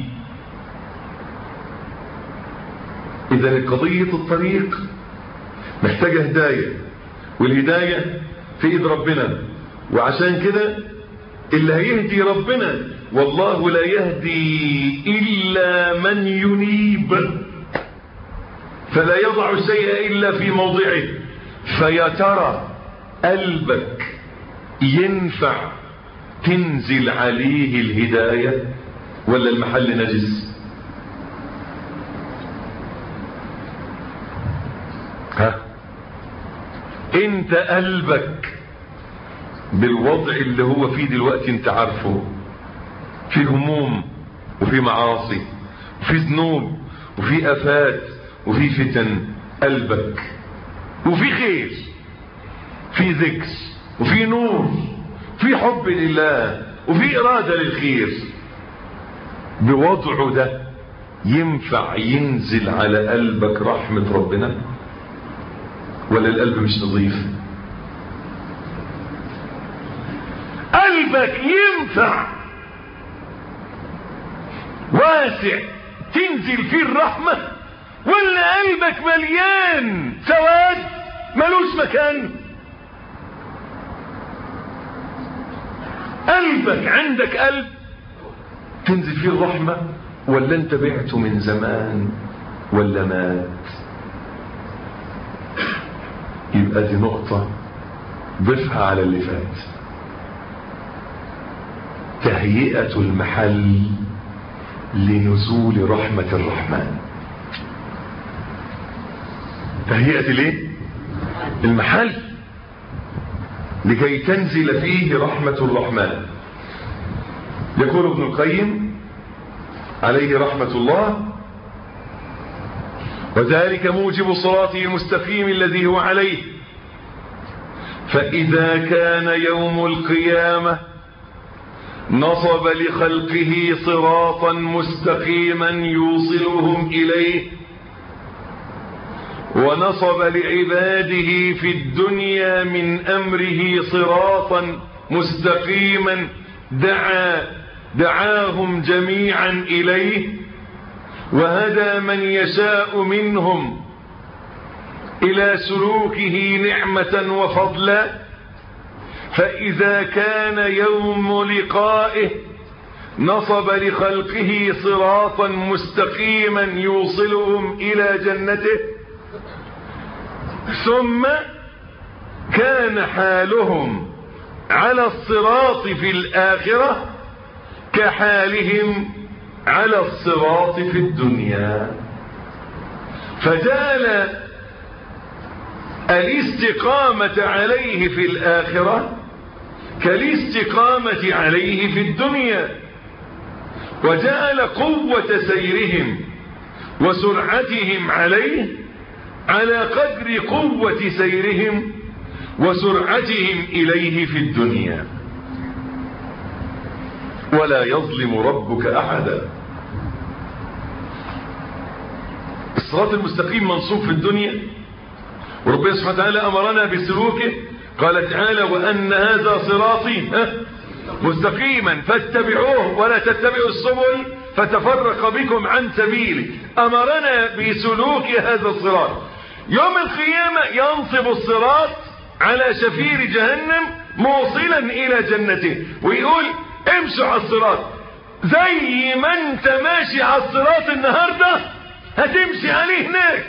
إذا قضية الطريق محتاجة هداية والهداية في إيد ربنا وعشان كده اللي هيهدي ربنا والله لا يهدي إلا من ينيب فلا يضع الشيء إلا في موضعه فيا ترى قلبك ينفع تنزل عليه الهداية ولا المحل نجس ها انت قلبك بالوضع اللي هو فيه دلوقتي انت عارفه في هموم وفي معاصي وفي ذنوب وفي افات وفي فتن قلبك وفي خير في ذكر وفي نور في حب لله وفي إرادة للخير بوضعه ده ينفع ينزل على قلبك رحمة ربنا ولا القلب مش نظيف قلبك ينفع واسع تنزل فيه الرحمة ولا قلبك مليان سواد ملوش مكان قلبك عندك قلب تنزل فيه الرحمة ولا انت بعته من زمان ولا مات يبقى دي نقطة ضفها على اللي فات تهيئة المحل لنزول رحمة الرحمن تهيئة الايه المحل لكي تنزل فيه رحمة الرحمن يقول ابن القيم عليه رحمة الله وذلك موجب صراطه المستقيم الذي هو عليه فإذا كان يوم القيامة نصب لخلقه صراطا مستقيما يوصلهم إليه ونصب لعباده في الدنيا من أمره صراطا مستقيما دعا دعاهم جميعا إليه وهدى من يشاء منهم إلى سلوكه نعمة وفضلا فإذا كان يوم لقائه نصب لخلقه صراطا مستقيما يوصلهم إلى جنته ثم كان حالهم على الصراط في الآخرة كحالهم على الصراط في الدنيا فجعل الاستقامة عليه في الآخرة كالاستقامة عليه في الدنيا وجعل قوة سيرهم وسرعتهم عليه على قدر قوة سيرهم وسرعتهم إليه في الدنيا ولا يظلم ربك أحدا الصراط المستقيم منصوب في الدنيا وربنا سبحانه وتعالى أمرنا بسلوكه قال تعالى وأن هذا صراطي مستقيما فاتبعوه ولا تتبعوا السبل فتفرق بكم عن سبيله أمرنا بسلوك هذا الصراط يوم القيامة ينصب الصراط على شفير جهنم موصلا إلى جنته ويقول امشوا على الصراط زي ما انت ماشي على الصراط النهاردة هتمشي عليه هناك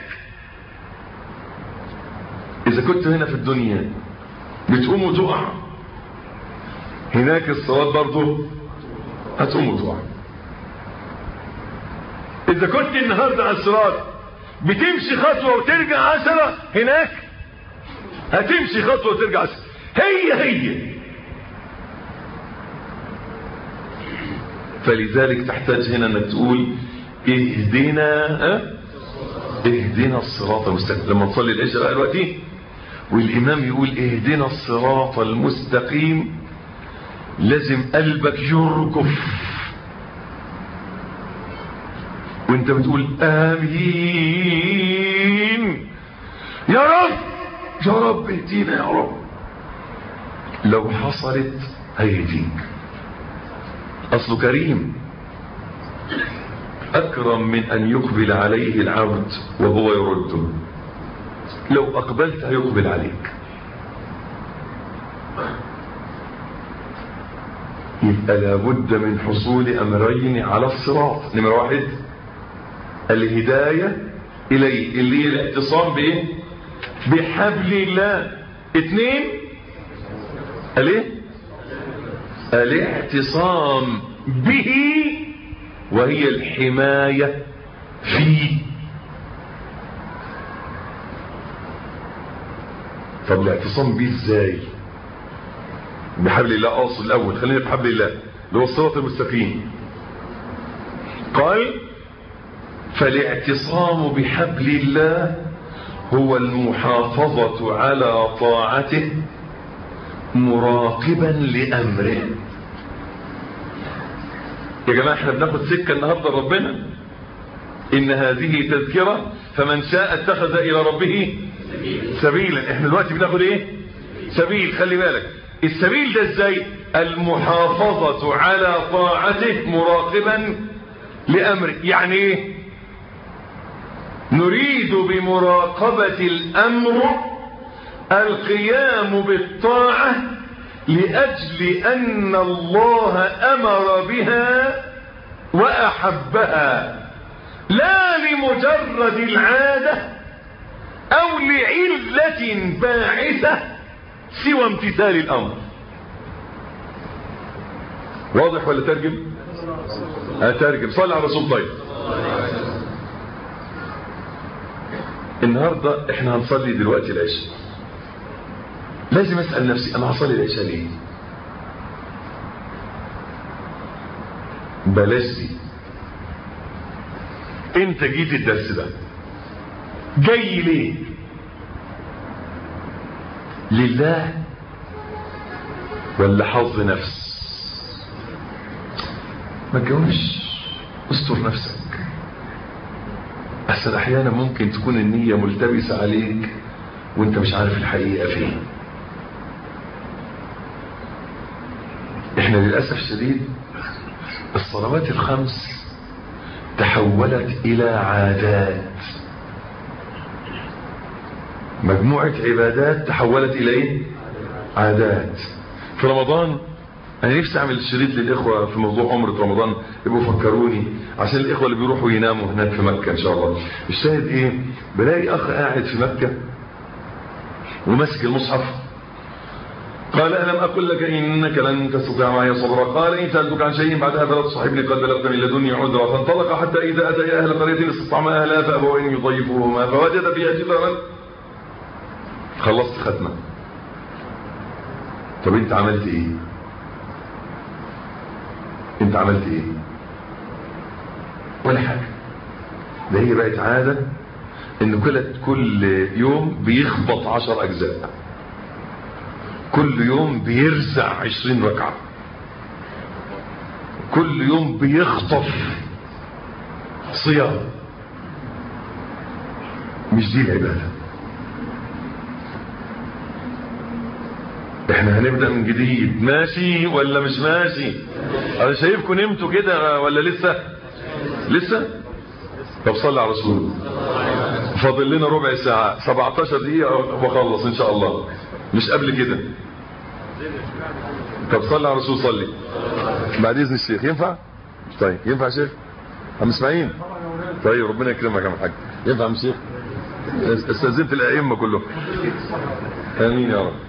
إذا كنت هنا في الدنيا بتقوم وتقع هناك الصراط برضه هتقوم وتقع إذا كنت النهاردة على الصراط بتمشي خطوة وترجع عشرة هناك هتمشي خطوة وترجع عشرة هي هي فلذلك تحتاج هنا انك تقول اهدنا اه؟ اهدنا الصراط المستقيم لما نصلي العشاء دلوقتي والامام يقول اهدنا الصراط المستقيم لازم قلبك يرجف وانت بتقول امين يا رب يا رب اهدينا يا رب لو حصلت هيهديك اصله كريم اكرم من ان يقبل عليه العبد وهو يرده لو اقبلت هيقبل عليك يبقى لابد من حصول امرين على الصراط نمرة واحد الهداية اليه اللي هي الاعتصام بايه بحبل الله اثنين الايه الاعتصام به وهي الحماية فيه طب الاعتصام به ازاي بحبل الله اقصد الاول خلينا بحبل الله اللي هو الصراط المستقيم قال فالاعتصام بحبل الله هو المحافظة على طاعته مراقبا لأمره يا جماعة احنا بناخد سكة النهاردة ربنا إن هذه تذكرة فمن شاء اتخذ إلى ربه سبيلا احنا دلوقتي بناخد ايه سبيل خلي بالك السبيل ده ازاي المحافظة على طاعته مراقبا لأمره يعني ايه نريد بمراقبة الأمر القيام بالطاعة لأجل أن الله أمر بها وأحبها لا لمجرد العادة أو لعلة باعثة سوى امتثال الامر واضح ولا ترجم اترجم صلى على رسول طيب النهاردة احنا هنصلي دلوقتي العشاء لازم اسأل نفسي انا هصلي العشاء ليه بلاش دي انت جيت الدرس ده جاي ليه لله ولا حظ نفس ما تجاوبش استر نفسك احسن احيانا ممكن تكون النية ملتبسة عليك وانت مش عارف الحقيقة فين احنا للأسف شديد الصلوات الخمس تحولت الى عادات مجموعة عبادات تحولت الى ايه عادات في رمضان انا نفسي اعمل شريط للاخوة في موضوع عمرة رمضان يبقوا فكروني عشان الاخوة اللي بيروحوا يناموا هناك في مكة ان شاء الله الشاهد ايه بلاقي اخ قاعد في مكة وماسك المصحف قال ألم أقل لك إنك لن تستطيع معي صبرا قال إن سألتك عن شيء بعدها فلا تصحبني قد بلغت من لدني عذرا فانطلق حتى إذا أتى أهل قرية استطعما أهلها فأبوا أن يضيفوهما فوجد فيها جدرا خلصت ختمة طب أنت عملت إيه أنت عملت إيه ولا حاجة ده هي بقت عادة إن كل كل يوم بيخبط عشر أجزاء كل يوم بيرزع عشرين ركعة كل يوم بيخطف صيام مش دي العبادة احنا هنبدأ من جديد ماشي ولا مش ماشي انا شايفكم نمتوا كده ولا لسه لسه طب صلي على رسول فاضل لنا ربع ساعة 17 دقيقة وخلص ان شاء الله مش قبل كده طب صلي على الرسول صلي بعد اذن الشيخ ينفع طيب ينفع يا شيخ عم اسماعيل طيب ربنا يكرمك يا عم الحاج ينفع يا عم الشيخ استاذنت الائمه كلهم امين يا رب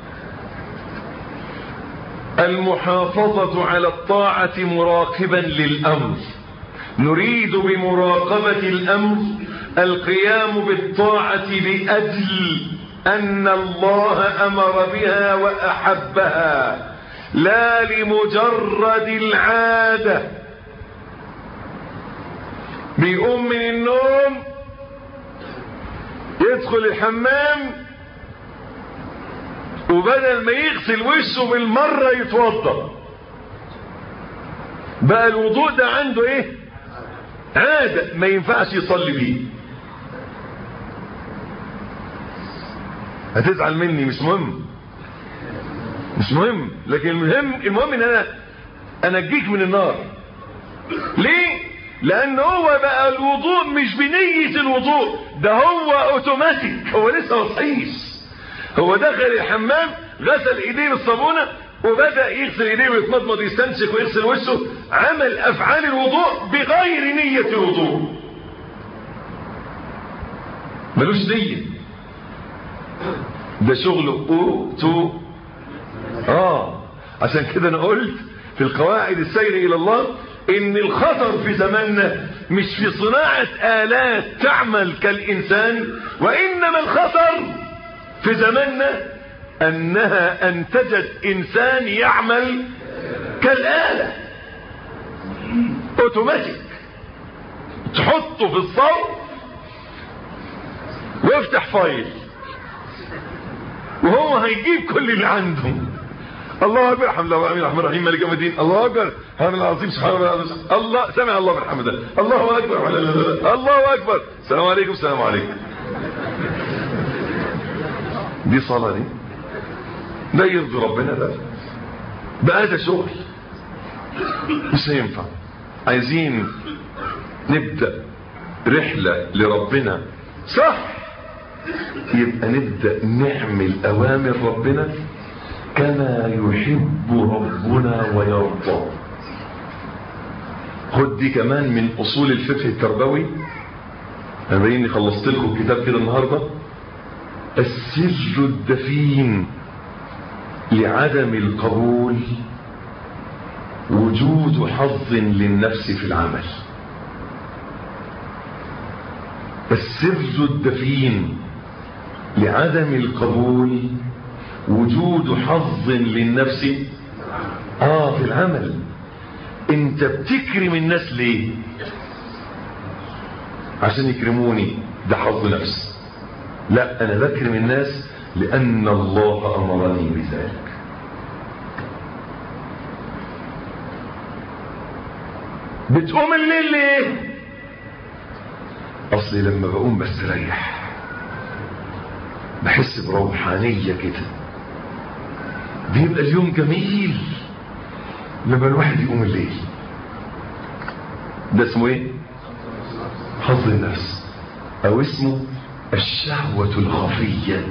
المحافظة على الطاعة مراقبا للأمر نريد بمراقبة الأمر القيام بالطاعة لأجل أن الله أمر بها وأحبها لا لمجرد العادة بيقوم من النوم يدخل الحمام وبدل ما يغسل وشه بالمرة يتوضا بقى الوضوء ده عنده ايه عادة ما ينفعش يصلي بيه هتزعل مني مش مهم مش مهم لكن المهم المهم ان انا انجيك من النار ليه لان هو بقى الوضوء مش بنية الوضوء ده هو اوتوماتيك هو لسه ما صحيش هو دخل الحمام غسل ايديه بالصابونه وبدا يغسل ايديه ويتمضمض يستنشق ويغسل وشه عمل افعال الوضوء بغير نيه الوضوء ملوش نيه ده شغل او تو اه عشان كده انا قلت في القواعد السير الى الله ان الخطر في زماننا مش في صناعة آلات تعمل كالإنسان وإنما الخطر في زماننا أنها أنتجت إنسان يعمل كالآلة اوتوماتيك تحطه في الصوت وافتح فايل وهو هيجيب كل اللي عنده الله اكبر الحمد لله الرحمن الرحيم الرحيم مالك يوم الدين الله اكبر سبحان الله العظيم سبحان الله العظيم الله سمع الله من حمده الله اكبر الله اكبر السلام عليكم السلام عليكم دي صلاه دي ده يرضي ربنا ده بقى ده شغل مش هينفع عايزين نبدا رحله لربنا صح يبقى نبدا نعمل اوامر ربنا كما يحب ربنا ويرضى خد دي كمان من اصول الفقه التربوي انا باين خلصت لكم الكتاب كده النهارده السر الدفين لعدم القبول وجود حظ للنفس في العمل السر الدفين لعدم القبول وجود حظ للنفس اه في العمل انت بتكرم الناس ليه عشان يكرموني ده حظ نفس لا انا بكرم الناس لان الله امرني بذلك بتقوم الليل ليه اصلي لما بقوم بستريح بحس بروحانية كده بيبقى اليوم جميل لما الواحد يقوم الليل ده اسمه ايه حظ النفس او اسمه الشهوة الخفية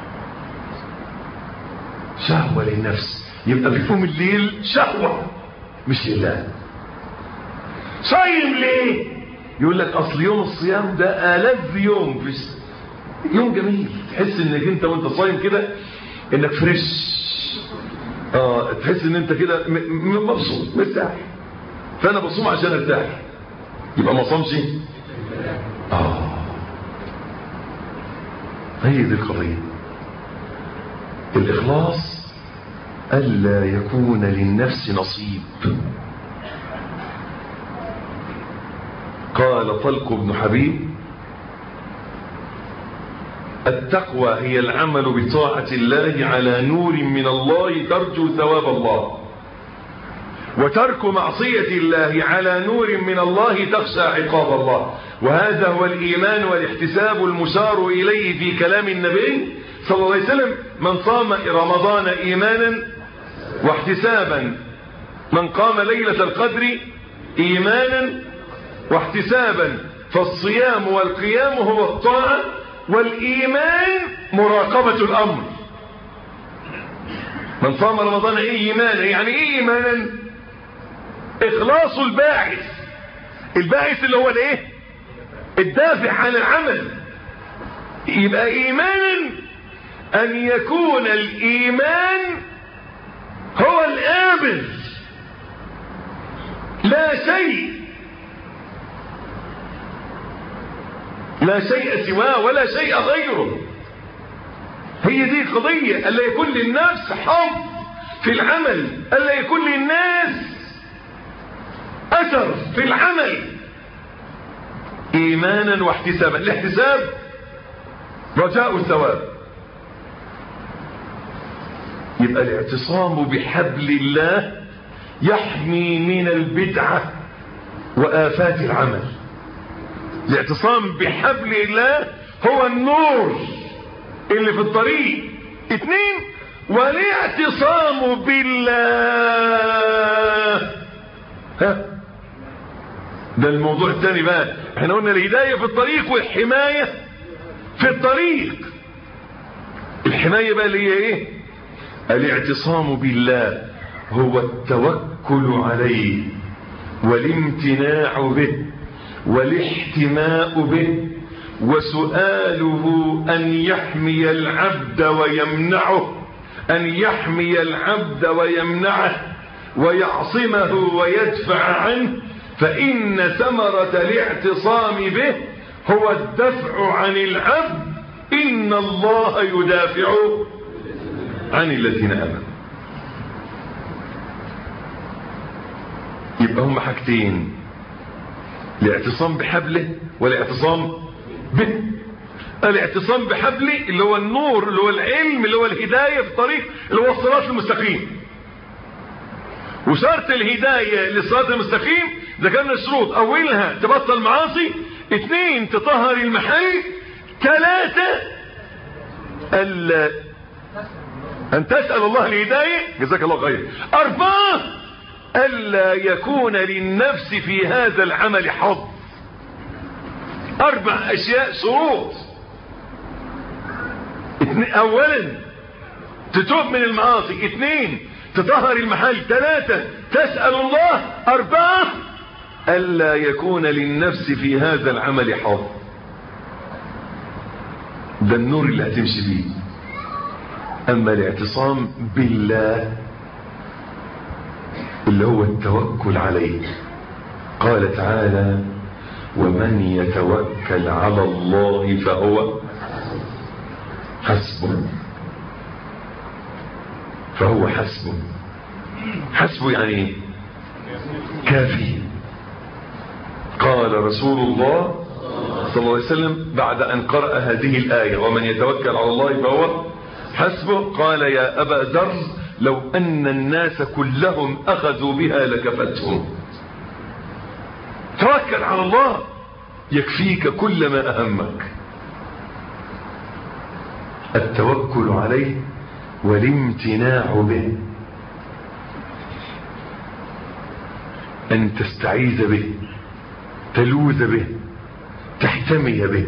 شهوة للنفس يبقى بيقوم الليل شهوة مش لله صايم ليه يقول لك اصل يوم الصيام ده ألذ يوم في يوم جميل تحس انك انت وانت صايم كده انك فريش اه تحس ان انت كده مبسوط مرتاح فانا بصوم عشان ارتاح يبقى ما صامش اه هي دي القضيه الاخلاص الا يكون للنفس نصيب قال طلق بن حبيب التقوى هي العمل بطاعة الله على نور من الله ترجو ثواب الله وترك معصية الله على نور من الله تخشى عقاب الله وهذا هو الإيمان والاحتساب المشار إليه في كلام النبي صلى الله عليه وسلم من صام رمضان إيمانا واحتسابا من قام ليلة القدر إيمانا واحتسابا فالصيام والقيام هو الطاعة والإيمان مراقبة الأمر من صام رمضان إيه إيمانا يعني إيه إيمانا إخلاص الباعث الباعث اللي هو الإيه الدافع عن العمل يبقى إيمانا أن يكون الإيمان هو الآبر لا شيء لا شيء سواه ولا شيء غيره هي دي القضية ألا يكون للنفس حظ في العمل ألا يكون للناس أثر في العمل إيمانا واحتسابا الاحتساب رجاء الثواب يبقى الاعتصام بحبل الله يحمي من البدعة وآفات العمل الاعتصام بحبل الله هو النور اللي في الطريق اتنين والاعتصام بالله ها ده الموضوع الثاني بقى احنا قلنا الهداية في الطريق والحماية في الطريق الحماية بقى اللي هي ايه الاعتصام بالله هو التوكل عليه والامتناع به والاحتماء به وسؤاله أن يحمي العبد ويمنعه أن يحمي العبد ويمنعه ويعصمه ويدفع عنه فإن ثمرة الاعتصام به هو الدفع عن العبد إن الله يدافع عن الذين آمنوا يبقى هم حاجتين الاعتصام بحبله والاعتصام به الاعتصام بحبله اللي هو النور اللي هو العلم اللي هو الهداية في الطريق اللي هو الصراط المستقيم وشرط الهداية للصراط المستقيم ده كان الشروط اولها تبطل معاصي اثنين تطهر المحل ثلاثة ألا أن تسأل الله الهداية جزاك الله خير أربعة ألا يكون للنفس في هذا العمل حظ أربع أشياء شروط أولا تتوب من المعاصي اثنين تطهر المحل ثلاثة تسأل الله أربعة ألا يكون للنفس في هذا العمل حظ ده النور اللي هتمشي بيه أما الاعتصام بالله اللي هو التوكل عليه قال تعالى ومن يتوكل على الله فهو حسبه فهو حسبه حسبه يعني كافي قال رسول الله صلى الله عليه وسلم بعد أن قرأ هذه الآية ومن يتوكل على الله فهو حسبه قال يا أبا ذر لو أن الناس كلهم أخذوا بها لكفتهم توكل على الله يكفيك كل ما أهمك التوكل عليه والامتناع به أن تستعيذ به تلوذ به تحتمي به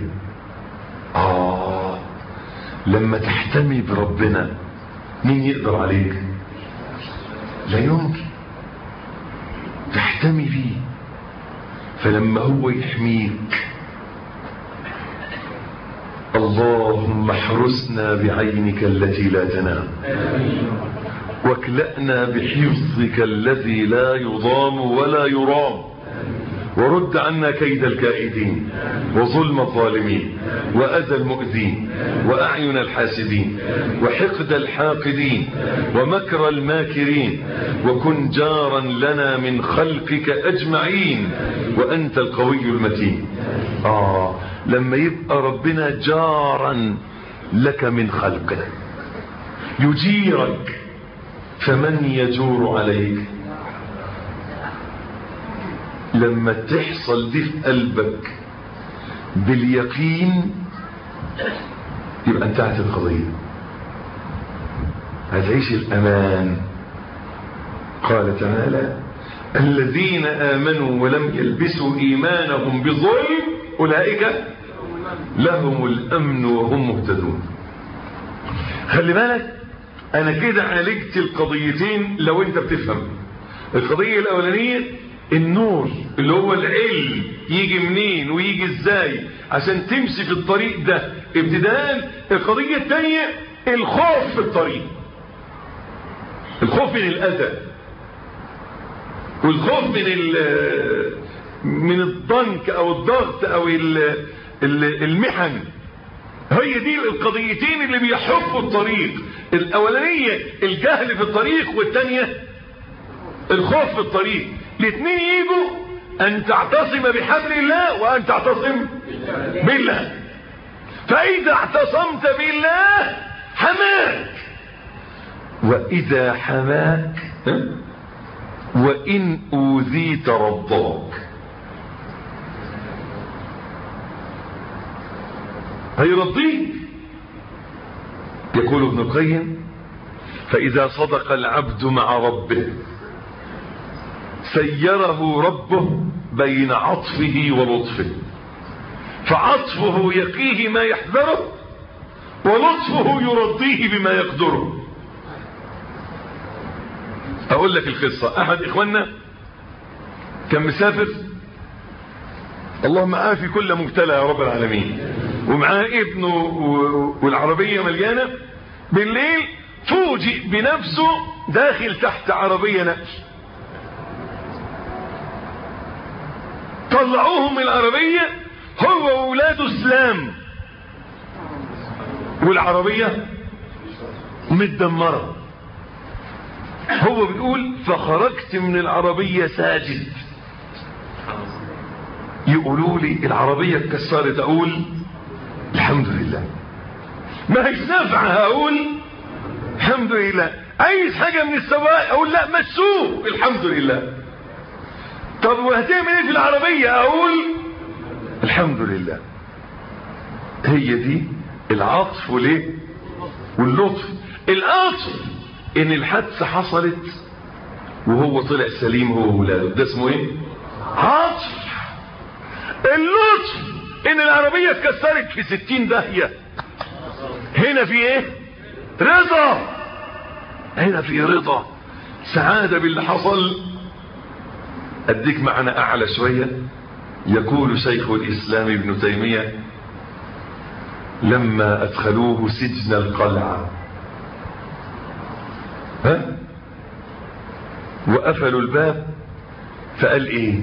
آه لما تحتمي بربنا مين يقدر عليك لا يمكن تحتمي به فلما هو يحميك اللهم احرسنا بعينك التي لا تنام واكلأنا بحفظك الذي لا يضام ولا يرام ورد عنا كيد الكائدين وظلم الظالمين وأذى المؤذين وأعين الحاسدين وحقد الحاقدين ومكر الماكرين وكن جارا لنا من خلقك أجمعين وأنت القوي المتين آه لما يبقى ربنا جارا لك من خلقه يجيرك فمن يجور عليك لما تحصل دي في قلبك باليقين يبقى انتهت القضية هتعيش الأمان قال تعالى الذين آمنوا ولم يلبسوا إيمانهم بظلم أولئك لهم الأمن وهم مهتدون خلي بالك أنا كده عالجت القضيتين لو أنت بتفهم القضية الأولانية النور اللي هو العلم يجي منين ويجي ازاي عشان تمشي في الطريق ده ابتداء القضية الثانية الخوف في الطريق الخوف من الأذى والخوف من من الضنك او الضغط او المحن هي دي القضيتين اللي بيحفوا الطريق الاولانية الجهل في الطريق والثانية الخوف في الطريق الاثنين يجوا ان تعتصم بحبل الله وان تعتصم بالله فاذا اعتصمت بالله حماك واذا حماك وان اوذيت رضاك هيرضيك يقول ابن القيم فاذا صدق العبد مع ربه سيره ربه بين عطفه ولطفه فعطفه يقيه ما يحذره ولطفه يرضيه بما يقدره اقول لك القصة احد اخواننا كان مسافر اللهم عافي كل مبتلى يا رب العالمين ومعاه ابنه والعربية مليانة بالليل فوجئ بنفسه داخل تحت عربية نقل طلعوهم من العربية هو وولاده اسلام والعربية متدمرة هو بيقول فخرجت من العربية ساجد يقولوا لي العربية اتكسرت اقول الحمد لله ما هيش نافعة اقول الحمد لله عايز حاجة من السواق اقول لا مشوه الحمد لله طب وهتعمل ايه في العربية اقول الحمد لله هي دي العطف وليه واللطف العطف ان الحادثة حصلت وهو طلع سليم هو وولاده ده اسمه ايه عطف اللطف ان العربية اتكسرت في ستين داهية هنا في ايه رضا هنا في رضا سعادة باللي حصل اديك معنى اعلى شوية يقول شيخ الاسلام ابن تيمية لما ادخلوه سجن القلعة ها وقفلوا الباب فقال ايه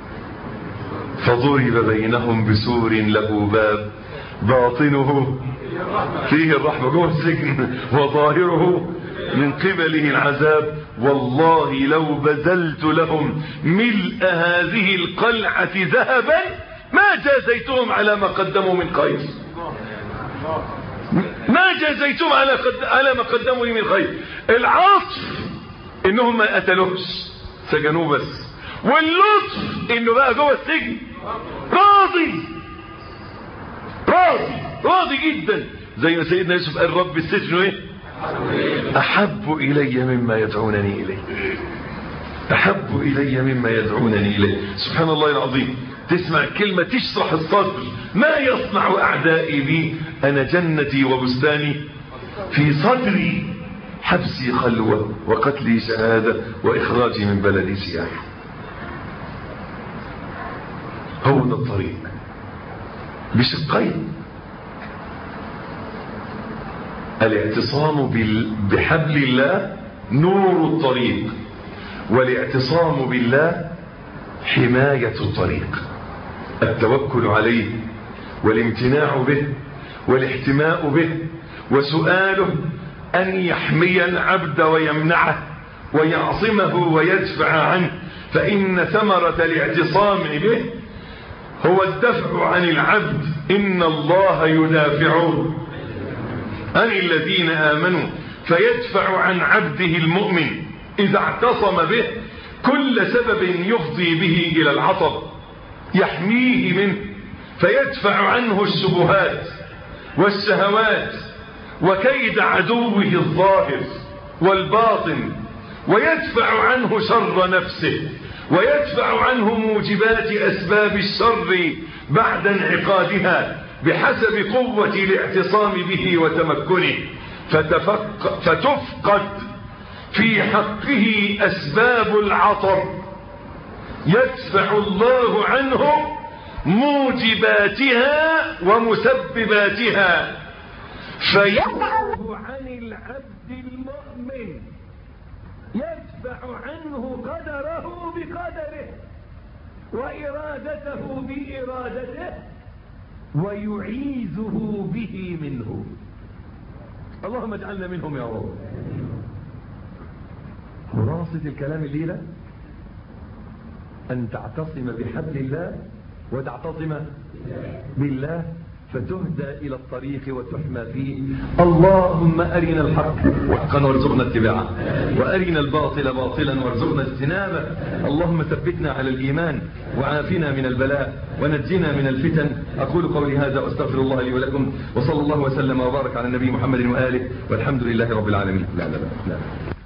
فضرب بينهم بسور له باب باطنه فيه الرحمة جوه السجن وظاهره من قبله العذاب والله لو بذلت لهم ملء هذه القلعة ذهبا ما جازيتهم على ما قدموا من خير ما جازيتهم على قد... على ما قدموا لي من خير العطف انهم ما قتلوش سجنوه بس واللطف انه بقى جوه السجن راضي راضي راضي جدا زي ما سيدنا يوسف قال رب السجن ايه احب الي مما يدعونني اليه احب الي مما يدعونني اليه سبحان الله العظيم تسمع كلمة تشرح الصدر ما يصنع اعدائي بي انا جنتي وبستاني في صدري حبسي خلوة وقتلي شهادة واخراجي من بلدي سياحة هو ده الطريق بشقين الاعتصام بحبل الله نور الطريق والاعتصام بالله حماية الطريق التوكل عليه والامتناع به والاحتماء به وسؤاله أن يحمي العبد ويمنعه ويعصمه ويدفع عنه فإن ثمرة الاعتصام به هو الدفع عن العبد إن الله يدافع عن الذين آمنوا فيدفع عن عبده المؤمن إذا اعتصم به كل سبب يفضي به إلى العطب يحميه منه فيدفع عنه الشبهات والشهوات وكيد عدوه الظاهر والباطن ويدفع عنه شر نفسه ويدفع عنه موجبات أسباب الشر بعد انعقادها بحسب قوة الاعتصام به وتمكنه فتفق فتفقد في حقه أسباب العطر يدفع الله عنه موجباتها ومسبباتها فيدفع عن العبد المؤمن يدفع عنه قدره بقدره وإرادته بإرادته ويعيذه به منه اللهم اجعلنا منهم يا رب خلاصة الكلام الليلة أن تعتصم بحبل الله وتعتصم بالله فتهدى إلى الطريق وتحمى فيه اللهم أرنا الحق حقا وارزقنا اتباعه وأرنا الباطل باطلا وارزقنا اجتنابه اللهم ثبتنا على الإيمان وعافنا من البلاء ونجنا من الفتن أقول قولي هذا وأستغفر الله لي ولكم وصلى الله وسلم وبارك على النبي محمد وآله والحمد لله رب العالمين لا لا لا, لا.